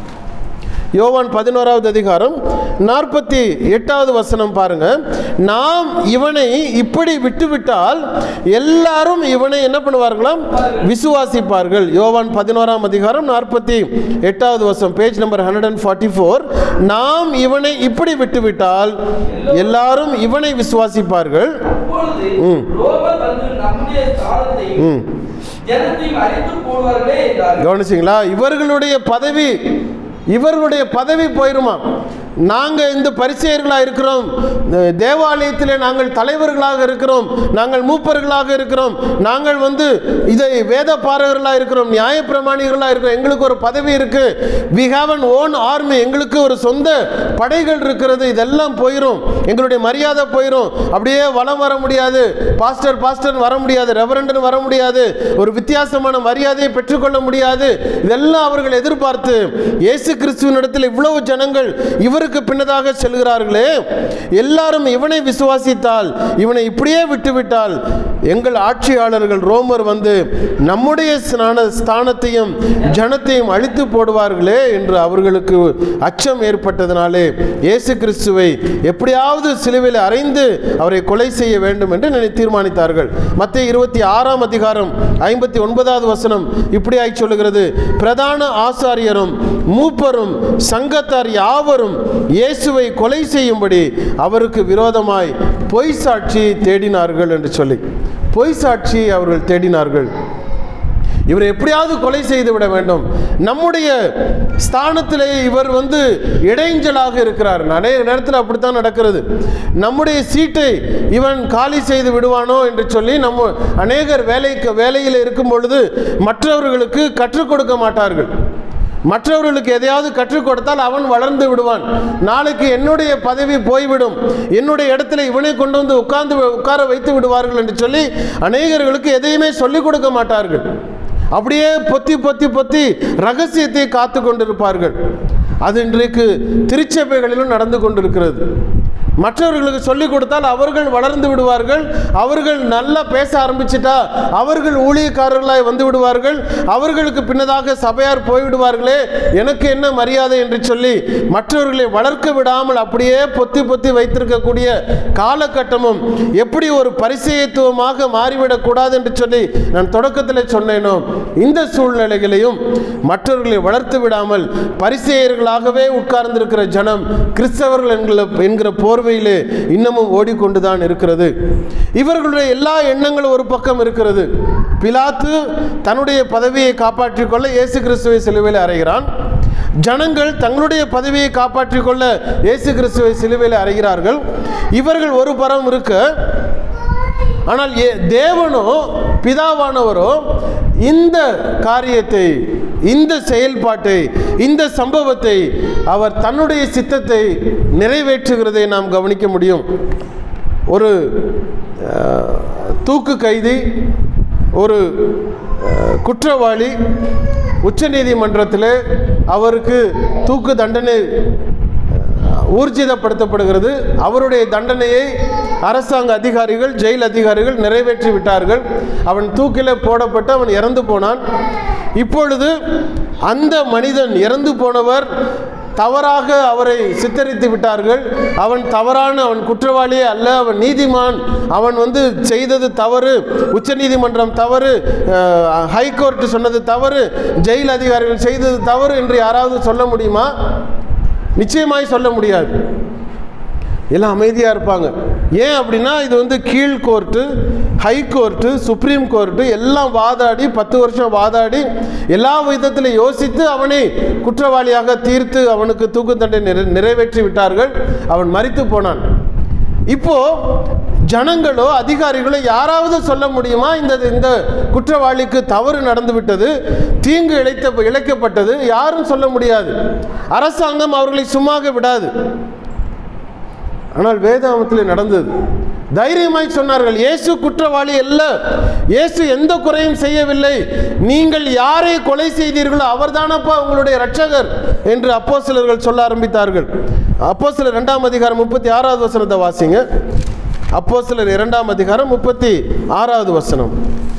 யோவான் பதினோராவது அதிகாரம் நாற்பத்தி எட்டாவது வசனம் பாருங்க நாம் இவனை இப்படி விட்டுவிட்டால் எல்லாரும் இவனை என்ன பண்ணுவார்களாம் விசுவாசிப்பார்கள் யோவான் பதினோராம் அதிகாரம் நாற்பத்தி எட்டாவது வசனம் page number hundred and forty four நாம் இவனை இப்படி விட்டுவிட்டால் எல்லாரும் இவனை விசுவாசிப்பார்கள் அப்பொழுது ம். ரோமர் வந்து நம்முடைய ஸ்தானத்தையும் ம் ஜனத்தையும் அழித்து போடுவார்களே என்றார்கள் கவனிச்சிங்களா இவர்களுடைய பதவி இவர்களுடைய பதவி போயிருமா நாங்கள் இந்த பரிசெயர்களாக இருக்கிறோம் அஹ் தேவாலயத்திலே நாங்கள் தலைவர்களாக இருக்கிறோம் நாங்கள் மூப்பர்களாக இருக்கிறோம் நாங்கள் வந்து இதை வேத பாரகர்களாக இருக்கிறோம் நியாயப்பிரமாணிகர்களாக இருக்கிறோம் எங்களுக்கு ஒரு பதவி இருக்கு we have an own army எங்களுக்கு ஒரு சொந்த படைகள் இருக்கிறது இதெல்லாம் போயிடும் எங்களுடைய மரியாதை போயிடும் அப்படியே வளம் வர முடியாது பாஸ்டர் பாஸ்டர் வர முடியாது ரெவரண்டன் வர முடியாது ஒரு வித்தியாசமான மரியாதையை பெற்றுக்கொள்ள முடியாது இதெல்லாம் அவர்கள் எதிர்பார்த்து இயேசு கிறிஸ்துவனிடத்தில் இவ்வளவு ஜனங்கள் இவருக்கு பின்னதாக செல்கிறார்களே எல்லாரும் இவனை விசுவாசித்தால் இவனை இப்படியே விட்டுவிட்டால் எங்கள் ஆட்சியாளர்கள் ரோமர் வந்து நம்முடைய ஸ்நான ஸ்தானத்தையும் ஜனத்தையும் அழித்து போடுவார்களே என்று அவர்களுக்கு அச்சம் ஏற்பட்டதினாலே இயேசு கிறிஸ்துவை எப்படியாவது சிலுவையில் அறைந்து அவரை கொலை செய்ய வேண்டும் என்று நினை தீர்மானித்தார்கள் மத்திய இருபத்தி ஆறாம் அதிகாரம் ஐம்பத்தி ஒன்பதாவது வசனம் இப்படியாய் சொல்லுகிறது பிரதான ஆசாரியரும் மூப்பரும் சங்கத்தார் யாவரும் இயேசுவை கொலை செய்யும்படி அவருக்கு விரோதமாய் பொய் சாட்சி தேடினார்கள் என்று சொல்லி பொய் சாட்சி அவர்கள் தேடினார்கள் இவரை எப்படியாவது கொலை செய்து விட வேண்டும் நம்முடைய ஸ்தானத்திலே இவர் வந்து இடைஞ்சலாக இருக்கிறார் நிறைய நேரத்தில் அப்படித்தான் நடக்கிறது நம்முடைய சீட்டை இவன் காலி செய்து விடுவானோ என்று சொல்லி நம்ம அநேகர் வேலைக்கு வேலையில் இருக்கும் பொழுது மற்றவர்களுக்கு கற்றுக் கொடுக்க மாட்டார்கள் மற்றவர்களுக்கு எதையாவது கற்றுக் கொடுத்தால் அவன் வளர்ந்து விடுவான் நாளைக்கு என்னுடைய பதவி போய்விடும் என்னுடைய இடத்துல இவனை கொண்டு வந்து உட்கார்ந்து உட்கார வைத்து விடுவார்கள் என்று சொல்லி அநேகர்களுக்கு எதையுமே சொல்லிக் கொடுக்க மாட்டார்கள் அப்படியே பொத்தி பொத்தி பொத்தி ரகசியத்தை காத்து கொண்டிருப்பார்கள் அது இன்றைக்கு திருச்சபைகளிலும் நடந்து கொண்டிருக்கிறது மற்றவர்களுக்கு சொல்லிக் கொடுத்தால் அவர்கள் வளர்ந்து விடுவார்கள் அவர்கள் நல்லா பேச ஆரம்பிச்சிட்டா அவர்கள் ஊழியக்காரர்களாய் வந்து விடுவார்கள் அவர்களுக்கு பின்னதாக சபையார் போய்விடுவார்களே எனக்கு என்ன மரியாதை என்று சொல்லி மற்றவர்களை வளர்க்க விடாமல் அப்படியே பொத்தி பொத்தி வைத்திருக்கக்கூடிய காலகட்டமும் எப்படி ஒரு பரிசெயத்துவமாக மாறிவிடக்கூடாது என்று சொல்லி நான் தொடக்கத்தில் சொன்னேனோ இந்த சூழ்நிலைகளையும் மற்றவர்களை வளர்த்து விடாமல் பரிசெயர்களாகவே உட்கார்ந்திருக்கிற ஜனம் கிறிஸ்தவர்கள் என்கிற என்கிற போர்வையிலே இன்னமும் ஓடிக்கொண்டுதான் இருக்கிறது இவர்களுடைய எல்லா எண்ணங்களும் ஒரு பக்கம் இருக்கிறது பிலாத்து தன்னுடைய பதவியை காப்பாற்றிக் கொள்ள இயேசு கிறிஸ்துவை சிலுவையில் அறைகிறான் ஜனங்கள் தங்களுடைய பதவியை காப்பாற்றிக் கொள்ள இயேசு கிறிஸ்துவை சிலுவையில் அறைகிறார்கள் இவர்கள் ஒரு புறம் இருக்க ஆனால் ஏ தேவனோ பிதாவானவரோ இந்த காரியத்தை இந்த செயல்பாட்டை இந்த சம்பவத்தை அவர் தன்னுடைய சித்தத்தை நிறைவேற்றுகிறதை நாம் கவனிக்க முடியும் ஒரு அஹ், தூக்கு கைதி ஒரு அஹ், குற்றவாளி உச்சநீதிமன்றத்தில் அவருக்கு தூக்கு தண்டனை ஊர்ஜிதப்படுத்தப்படுகிறது அவருடைய தண்டனையை அரசாங்க அதிகாரிகள் ஜெயில் அதிகாரிகள் நிறைவேற்றி விட்டார்கள் அவன் தூக்கிலே போடப்பட்டு அவன் இறந்து போனான் இப்பொழுது அந்த மனிதன் இறந்து போனவர் தவறாக அவரை சித்தரித்து விட்டார்கள் அவன் தவறான அவன் குற்றவாளியே அல்ல அவன் நீதிமான் அவன் வந்து செய்தது தவறு உச்சநீதிமன்றம் தவறு ஹைகோர்ட் சொன்னது தவறு ஜெயில் அதிகாரிகள் செய்தது தவறு என்று யாராவது சொல்ல முடியுமா நிச்சயமாய் சொல்ல முடியாது எல்லாம் அமைதியாக இருப்பாங்க ஏன் அப்படின்னா இது வந்து கீழ் court high court supreme court எல்லாம் வாதாடி பத்து வருஷம் வாதாடி எல்லா விதத்தில் யோசித்து அவனை குற்றவாளியாக தீர்த்து அவனுக்கு தூக்கு தண்டனை நிறை நிறைவேற்றி விட்டார்கள் அவன் மரித்து போனான் இப்போ ஜனங்களோ அதிகாரிகளோ யாராவது சொல்ல முடியுமா இந்த இந்த குற்றவாளிக்கு தவறு நடந்து விட்டது தீங்கு இழைத்த இழைக்கப்பட்டது யாரும் சொல்ல முடியாது அரசாங்கம் அவர்களை சும்மாக விடாது ஆனால் வேதாமத்தில் நடந்தது தைரியமாய் சொன்னார்கள் இயேசு குற்றவாளி அல்ல இயேசு எந்த குறையும் செய்யவில்லை நீங்கள் யாரை கொலை செய்தீர்களோ அவர்தானப்பா உங்களுடைய இரட்சகர் என்று அப்போ சிலர்கள் சொல்ல ஆரம்பித்தார்கள் அப்போ சிலர் இரண்டாம் அதிகாரம் முப்பத்தி ஆறாவது வசனத்தை வாசிங்க அப்போ சிலர் இரண்டாம் அதிகாரம் முப்பத்தி ஆறாவது வசனம்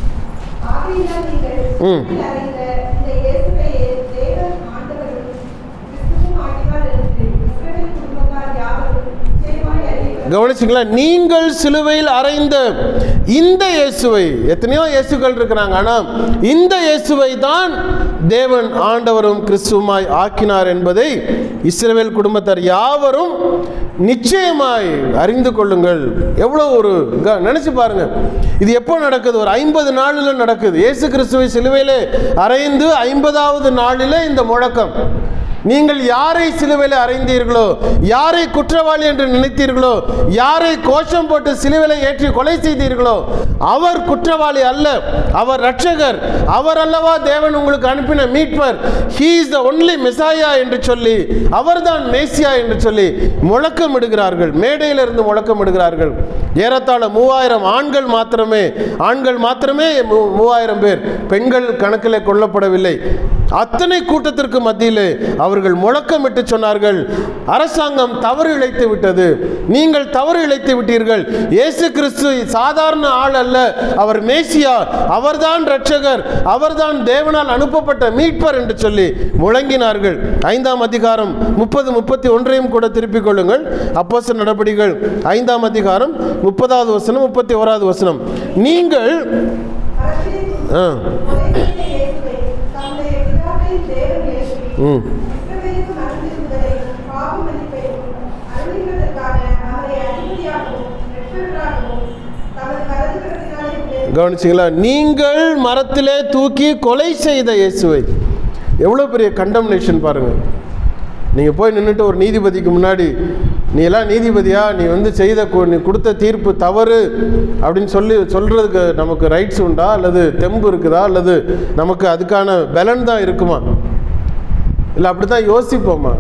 ஆகையினால் நீங்கள் ம். உண்மையில் அறிந்த இந்த இயேசுவை தேவன் ஆண்டவரும் கிறிஸ்துவும் ஆக்கினார் என்று இஸ்ரவேல் குடும்பத்தார் யாவரும் நிச்சயமாய் அறிவீர்கள். கவனிச்சிங்களா நீங்கள் சிலுவையில் அறைந்த இந்த இயேசுவை எத்தனையோ இயேசுகள் இருக்கிறாங்க ஆனால் இந்த இயேசுவை தான் தேவன் ஆண்டவரும் கிறிஸ்துவுமாய் ஆக்கினார் என்பதை இஸ்ரவேல் குடும்பத்தார் யாவரும் நிச்சயமாய் அறிந்து கொள்ளுங்கள் எவ்வளோ ஒரு க- நினைச்சு பாருங்க இது எப்போ நடக்குது ஒரு ஐம்பது நாளில் நடக்குது இயேசு கிறிஸ்துவை சிலுவையிலே அறைந்து ஐம்பதாவது நாளிலே இந்த முழக்கம் நீங்கள் யாரை சிலுவையில் அறைந்தீர்களோ யாரை குற்றவாளி என்று நினைத்தீர்களோ யாரை கோஷம் போட்டு சிலுவையில் ஏற்றி கொலை செய்தீர்களோ அவர் குற்றவாளி அல்ல அவர் ரட்சகர் அவர் அல்லவா தேவன் உங்களுக்கு அனுப்பின மீட்பர் he is the only messiah என்று சொல்லி அவர்தான் மேசியா என்று சொல்லி முழக்கமிடுகிறார்கள் மேடையிலிருந்து முழக்கமிடுகிறார்கள் ஏறத்தாழ மூவாயிரம் ஆண்கள் மாத்திரமே ஆண்கள் மாத்திரமே மூ- மூவாயிரம் பேர் பெண்கள் கணக்கில் கொல்லப்படவில்லை அத்தனை கூட்டத்திற்கு மத்தியிலே அவர்கள் முழக்கமிட்டு சொன்னார்கள் அரசாங்கம் தவறு இழைத்து விட்டது நீங்கள் தவறு இழைத்து விட்டீர்கள் இயேசு கிறிஸ்து சாதாரண ஆள் அல்ல அவர் மேசியா அவர்தான் இரட்சகர் அவர்தான் தேவனால் அனுப்பப்பட்ட மீட்பர் என்று சொல்லி முழங்கினார்கள் ஐந்தாம் அதிகாரம் முப்பது முப்பத்தி ஒன்றையும் கூட திருப்பிக் கொள்ளுங்கள் அப்போஸ்தலர் நடபடிகள் ஐந்தாம் அதிகாரம் முப்பதாவது வசனம் முப்பத்தி ஓராவது வசனம் நீங்கள் மரத்திலே ஆ, கொலை செய்த இயேசுவை தம்முடைய பிதாவின் தேவன் எழுப்பி ம் இஸ்ரவேலுக்கு மனந்திரும்புதலையும் பாவ மன்னிப்பையும் அருளிக்கிறதற்காக அவரை அதிபதியாகவும் இரட்சகராகவும் தமது கருதுகிறதினாலே உயர்த்தி கவனிச்சிங்களா நீங்கள் மரத்திலே தூக்கி கொலை செய்த இயேசுவை எவ்வளோ பெரிய கண்டம்னேஷன் பாருங்க நீங்கள் போய் நின்றுட்டு ஒரு நீதிபதிக்கு முன்னாடி நீ எல்லாம் நீதிபதியா நீ வந்து செய்த கு- நீ கொடுத்த தீர்ப்பு தவறு அப்படின்னு சொல்லி சொல்கிறதுக்கு நமக்கு ரைட்ஸ் உண்டா அல்லது தெம்பு இருக்குதா அல்லது நமக்கு அதுக்கான பலன் தான் இருக்குமா இல்லை அப்படி தான் யோசிப்போமா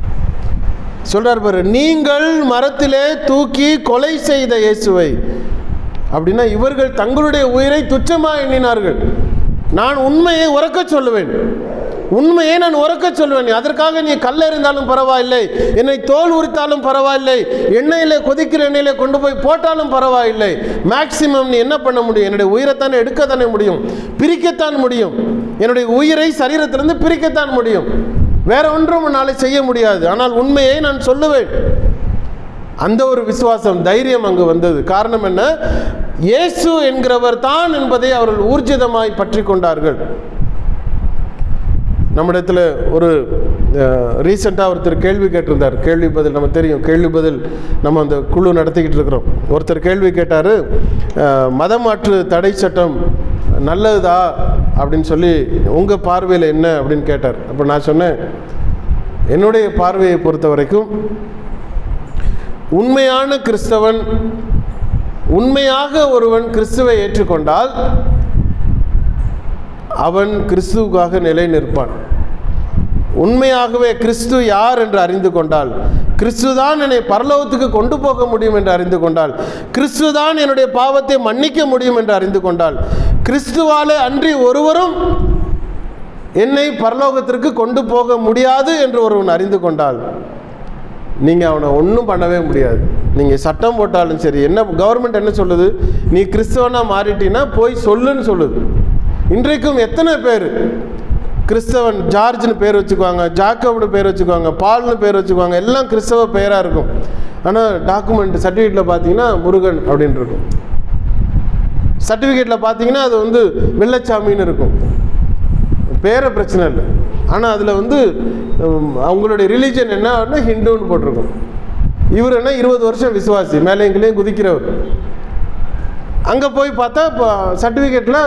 சொல்றார் பாரு நீங்கள் மரத்திலே தூக்கி கொலை செய்த இயேசுவை அப்படின்னா இவர்கள் தங்களுடைய உயிரை துச்சமாக எண்ணினார்கள் நான் உண்மையை உறக்கச் சொல்லுவேன் உண்மையை நான் உறக்கச் சொல்லுவேன் அதற்காக நீ கல்லெறிந்தாலும் பரவாயில்லை என்னை தோல் உரித்தாலும் பரவாயில்லை எண்ணெயிலே கொதிக்கிற எண்ணெயிலே கொண்டு போய் போட்டாலும் பரவாயில்லை மேக்சிமம் நீ என்ன பண்ண முடியும் என்னுடைய உயிரைத்தானே எடுக்கத்தானே முடியும் பிரிக்கத்தான் முடியும் என்னுடைய உயிரை சரீரத்திலிருந்து பிரிக்கத்தான் முடியும் வேற ஒன்றும் உன்னாலே செய்ய முடியாது ஆனால் உண்மையை நான் சொல்லுவேன் அந்த ஒரு விசுவாசம் தைரியம் அங்கு வந்தது காரணம் என்ன இயேசு என்கிறவர் தான் என்பதை அவர்கள் ஊர்ஜிதமாய் பற்றி கொண்டார்கள் நம்மிடத்தில் ஒரு ரீசெண்டாக ஒருத்தர் கேள்வி கேட்டிருந்தார் கேள்வி பதில் நம்ம தெரியும் கேள்வி பதில் நம்ம அந்த குழு நடத்திக்கிட்டு இருக்கிறோம் ஒருத்தர் கேள்வி கேட்டார் மதமாற்று தடை சட்டம் நல்லதா அப்படின்னு சொல்லி உங்கள் பார்வையில் என்ன அப்படின்னு கேட்டார் அப்போ நான் சொன்னேன் என்னுடைய பார்வையை பொறுத்த வரைக்கும் உண்மையான கிறிஸ்தவன் உண்மையாக ஒருவன் கிறிஸ்துவை ஏற்றுக்கொண்டால் அவன் கிறிஸ்துவுக்காக நிலை நிற்பான் உண்மையாகவே கிறிஸ்து யார் என்று அறிந்து கொண்டால் கிறிஸ்து தான் என்னை பரலோகத்துக்கு கொண்டு போக முடியும் என்று அறிந்து கொண்டால் கிறிஸ்து தான் என்னுடைய பாவத்தை மன்னிக்க முடியும் என்று அறிந்து கொண்டால் கிறிஸ்துவாலே அன்றி ஒருவரும் என்னை பரலோகத்திற்கு கொண்டு போக முடியாது என்று ஒருவன் அறிந்து கொண்டால் நீங்கள் அவனை ஒன்றும் பண்ணவே முடியாது நீங்கள் சட்டம் போட்டாலும் சரி என்ன கவர்மெண்ட் என்ன சொல்லுது நீ கிறிஸ்தவனா மாறிட்டீன்னா போய் சொல்லுன்னு சொல்லுது இன்றைக்கும் எத்தனை பேர் கிறிஸ்தவன் ஜார்ஜ்னு பேர் வச்சுக்குவாங்க ஜாக்கப்னு பேர் வச்சுக்குவாங்க பால்னு பேர் வச்சுக்குவாங்க எல்லாம் கிறிஸ்தவ பெயராக இருக்கும் ஆனால் டாக்குமெண்ட் சர்டிஃபிகேட்டில் பார்த்தீங்கன்னா முருகன் அப்படின்னு இருக்கும் சர்டிஃபிகேட்டில் பார்த்தீங்கன்னா அது வந்து வெள்ளச்சாமின்னு இருக்கும் பேரை பிரச்சனை இல்லை ஆனால் அதில் வந்து உம், அவங்களுடைய ரிலீஜன் என்ன அப்படின்னா ஹிந்துன்னு போட்டிருக்கும் இவர் என்ன இருபது வருஷம் விசுவாசி மேலே எங்கேயும் குதிக்கிறவர் அங்கே போய் பார்த்தா இப்போ சர்டிஃபிகேட்டில்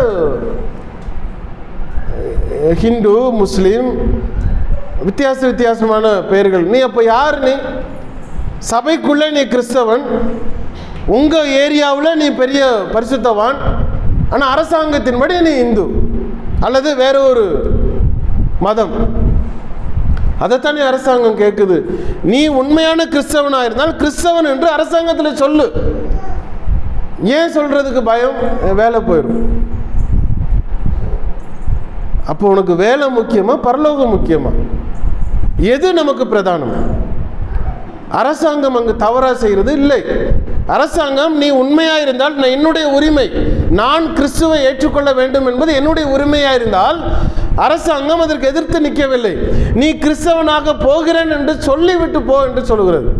ஹிந்து முஸ்லீம் வித்தியாச வித்தியாசமான பெயர்கள் நீ அப்போ யார் நீ சபைக்குள்ளே நீ கிறிஸ்தவன் உங்கள் ஏரியாவில் நீ பெரிய பரிசுத்தவான் ஆனால் அரசாங்கத்தின்படி நீ இந்து அல்லது வேற ஒரு மதம் அதைத்தானே அரசாங்கம் கேட்குது நீ உண்மையான கிறிஸ்தவனாக இருந்தால் கிறிஸ்தவன் என்று அரசாங்கத்தில் சொல்லு ஏன் சொல்றதுக்கு பயம் வேலை போயிடும் அப்போ உனக்கு வேலை முக்கியமா பரலோகம் முக்கியமா எது நமக்கு பிரதானம் அரசாங்கம் அங்கு தவறா செய்கிறது இல்லை அரசாங்கம் நீ உண்மையா இருந்தால் நான் என்னுடைய உரிமை நான் கிறிஸ்துவை ஏற்றுக்கொள்ள வேண்டும் என்பது என்னுடைய உரிமையா இருந்தால் அரசாங்கம் அதற்கு எதிர்த்து நிற்கவில்லை நீ கிறிஸ்தவனாக போகிறேன் என்று சொல்லிவிட்டு போ என்று சொல்கிறது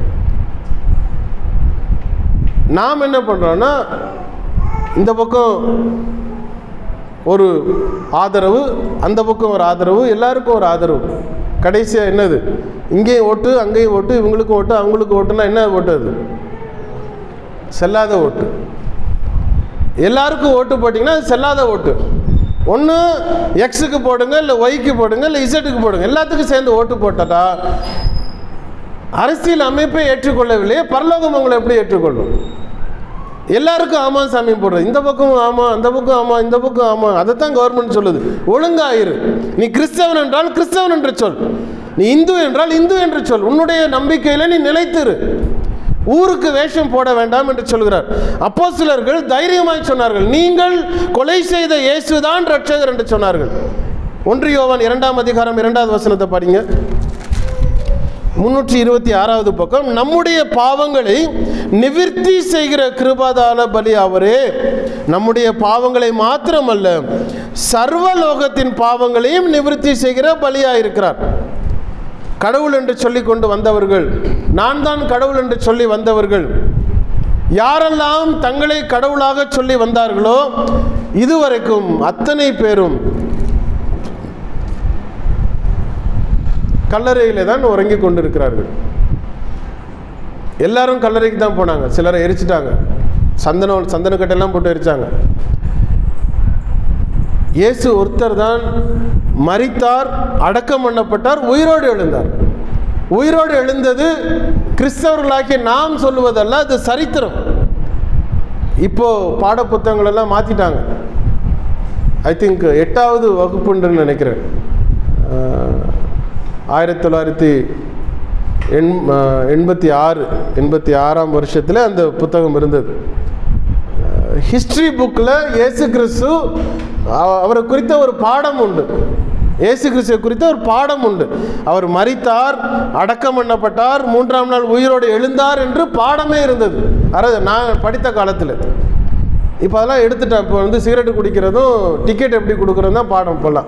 நாம் என்ன பண்ணுறோன்னா இந்த பக்கம் ஒரு ஆதரவு அந்த பக்கம் ஒரு ஆதரவு எல்லாருக்கும் ஒரு ஆதரவு கடைசியாக என்னது இங்கேயும் ஓட்டு அங்கேயும் ஓட்டு இவங்களுக்கும் ஓட்டு அவங்களுக்கும் ஓட்டுனா என்ன ஓட்டு அது செல்லாத ஓட்டு எல்லாருக்கும் ஓட்டு போட்டிங்கன்னா அது செல்லாத ஓட்டு ஒன்று எக்ஸுக்கு போடுங்க இல்லை ஒய்க்கு போடுங்க இல்லை இசட்டுக்கு போடுங்க எல்லாத்துக்கும் சேர்ந்து ஓட்டு போட்டதா அரசியல் அமைப்பை ஏற்றுக்கொள்ளவில்லையே பரலோகம் உங்களை எப்படி ஏற்றுக்கொள்ளும் எல்லாருக்கும் ஆமா சாமி போடுறது இந்த பக்கம் ஆமா அந்த பக்கம் ஆமா இந்த பக்கம் ஆமா அதைத்தான் கவர்மெண்ட் சொல்லுது ஒழுங்காயிரு நீ கிறிஸ்தவன் என்றால் கிறிஸ்தவன் என்று சொல் நீ இந்து என்றால் இந்து என்று சொல் உன்னுடைய நம்பிக்கையில நீ நிலைத்திரு ஊருக்கு வேஷம் போட வேண்டாம் என்று சொல்கிறார் அப்போ சிலர்கள் தைரியமாய் சொன்னார்கள் நீங்கள் கொலை செய்த இயேசுதான் ரட்சகர் என்று சொன்னார்கள் ஒன்று யோவான் இரண்டாம் அதிகாரம் இரண்டாவது வசனத்தை படிங்க முன்னூற்றி இருபத்தி ஆறாவது பக்கம் நம்முடைய பாவங்களை நிவிர்த்தி செய்கிற கிருபாதான பலி அவரே நம்முடைய பாவங்களை மாத்திரமல்ல சர்வலோகத்தின் பாவங்களையும் நிவிர்த்தி செய்கிற பலியாயிருக்கிறார் கடவுள் என்று சொல்லி கொண்டு வந்தவர்கள் நான் தான் கடவுள் என்று சொல்லி வந்தவர்கள் யாரெல்லாம் தங்களை கடவுளாக சொல்லி வந்தார்களோ இதுவரைக்கும் அத்தனை பேரும் கல்லறையிலே தான் உறங்கி கொண்டிருக்கிறார்கள் எல்லாரும் கல்லறைக்கு தான் போனாங்க சிலரை எரிச்சிட்டாங்க சந்தனம் சந்தனக்கட்டெல்லாம் போட்டு எரிச்சாங்க இயேசு ஒருத்தர் தான் மரித்தார் அடக்கம் பண்ணப்பட்டார் உயிரோடு எழுந்தார் உயிரோடு எழுந்தது கிறிஸ்தவர்களாகிய நாம் சொல்லுவதல்ல அது சரித்திரம் இப்போ பாடப்புத்தகங்கள் எல்லாம் மாற்றிட்டாங்க ஐ திங்க் எட்டாவது வகுப்புன்னு நினைக்கிறேன் ஆஹ், ஆயிரத்தி தொள்ளாயிரத்தி எண் ஆஹ், எண்பத்தி ஆறு எண்பத்தி ஆறாம் வருஷத்தில் அந்த புத்தகம் இருந்தது ஹிஸ்ட்ரி புக்கில் இயேசு கிறிஸ்து அவ- அவரை குறித்த ஒரு பாடம் உண்டு இயேசு கிறிஸ்துவை குறித்த ஒரு பாடம் உண்டு அவர் மரித்தார் அடக்கம் பண்ணப்பட்டார் மூன்றாம் நாள் உயிரோடு எழுந்தார் என்று பாடமே இருந்தது அரை நான் படித்த காலத்தில் இப்போ அதெல்லாம் எடுத்துட்டேன் இப்போ வந்து சிகரெட் குடிக்கிறதும் டிக்கெட் எப்படி கொடுக்குறதும் தான் பாடம் இப்போல்லாம்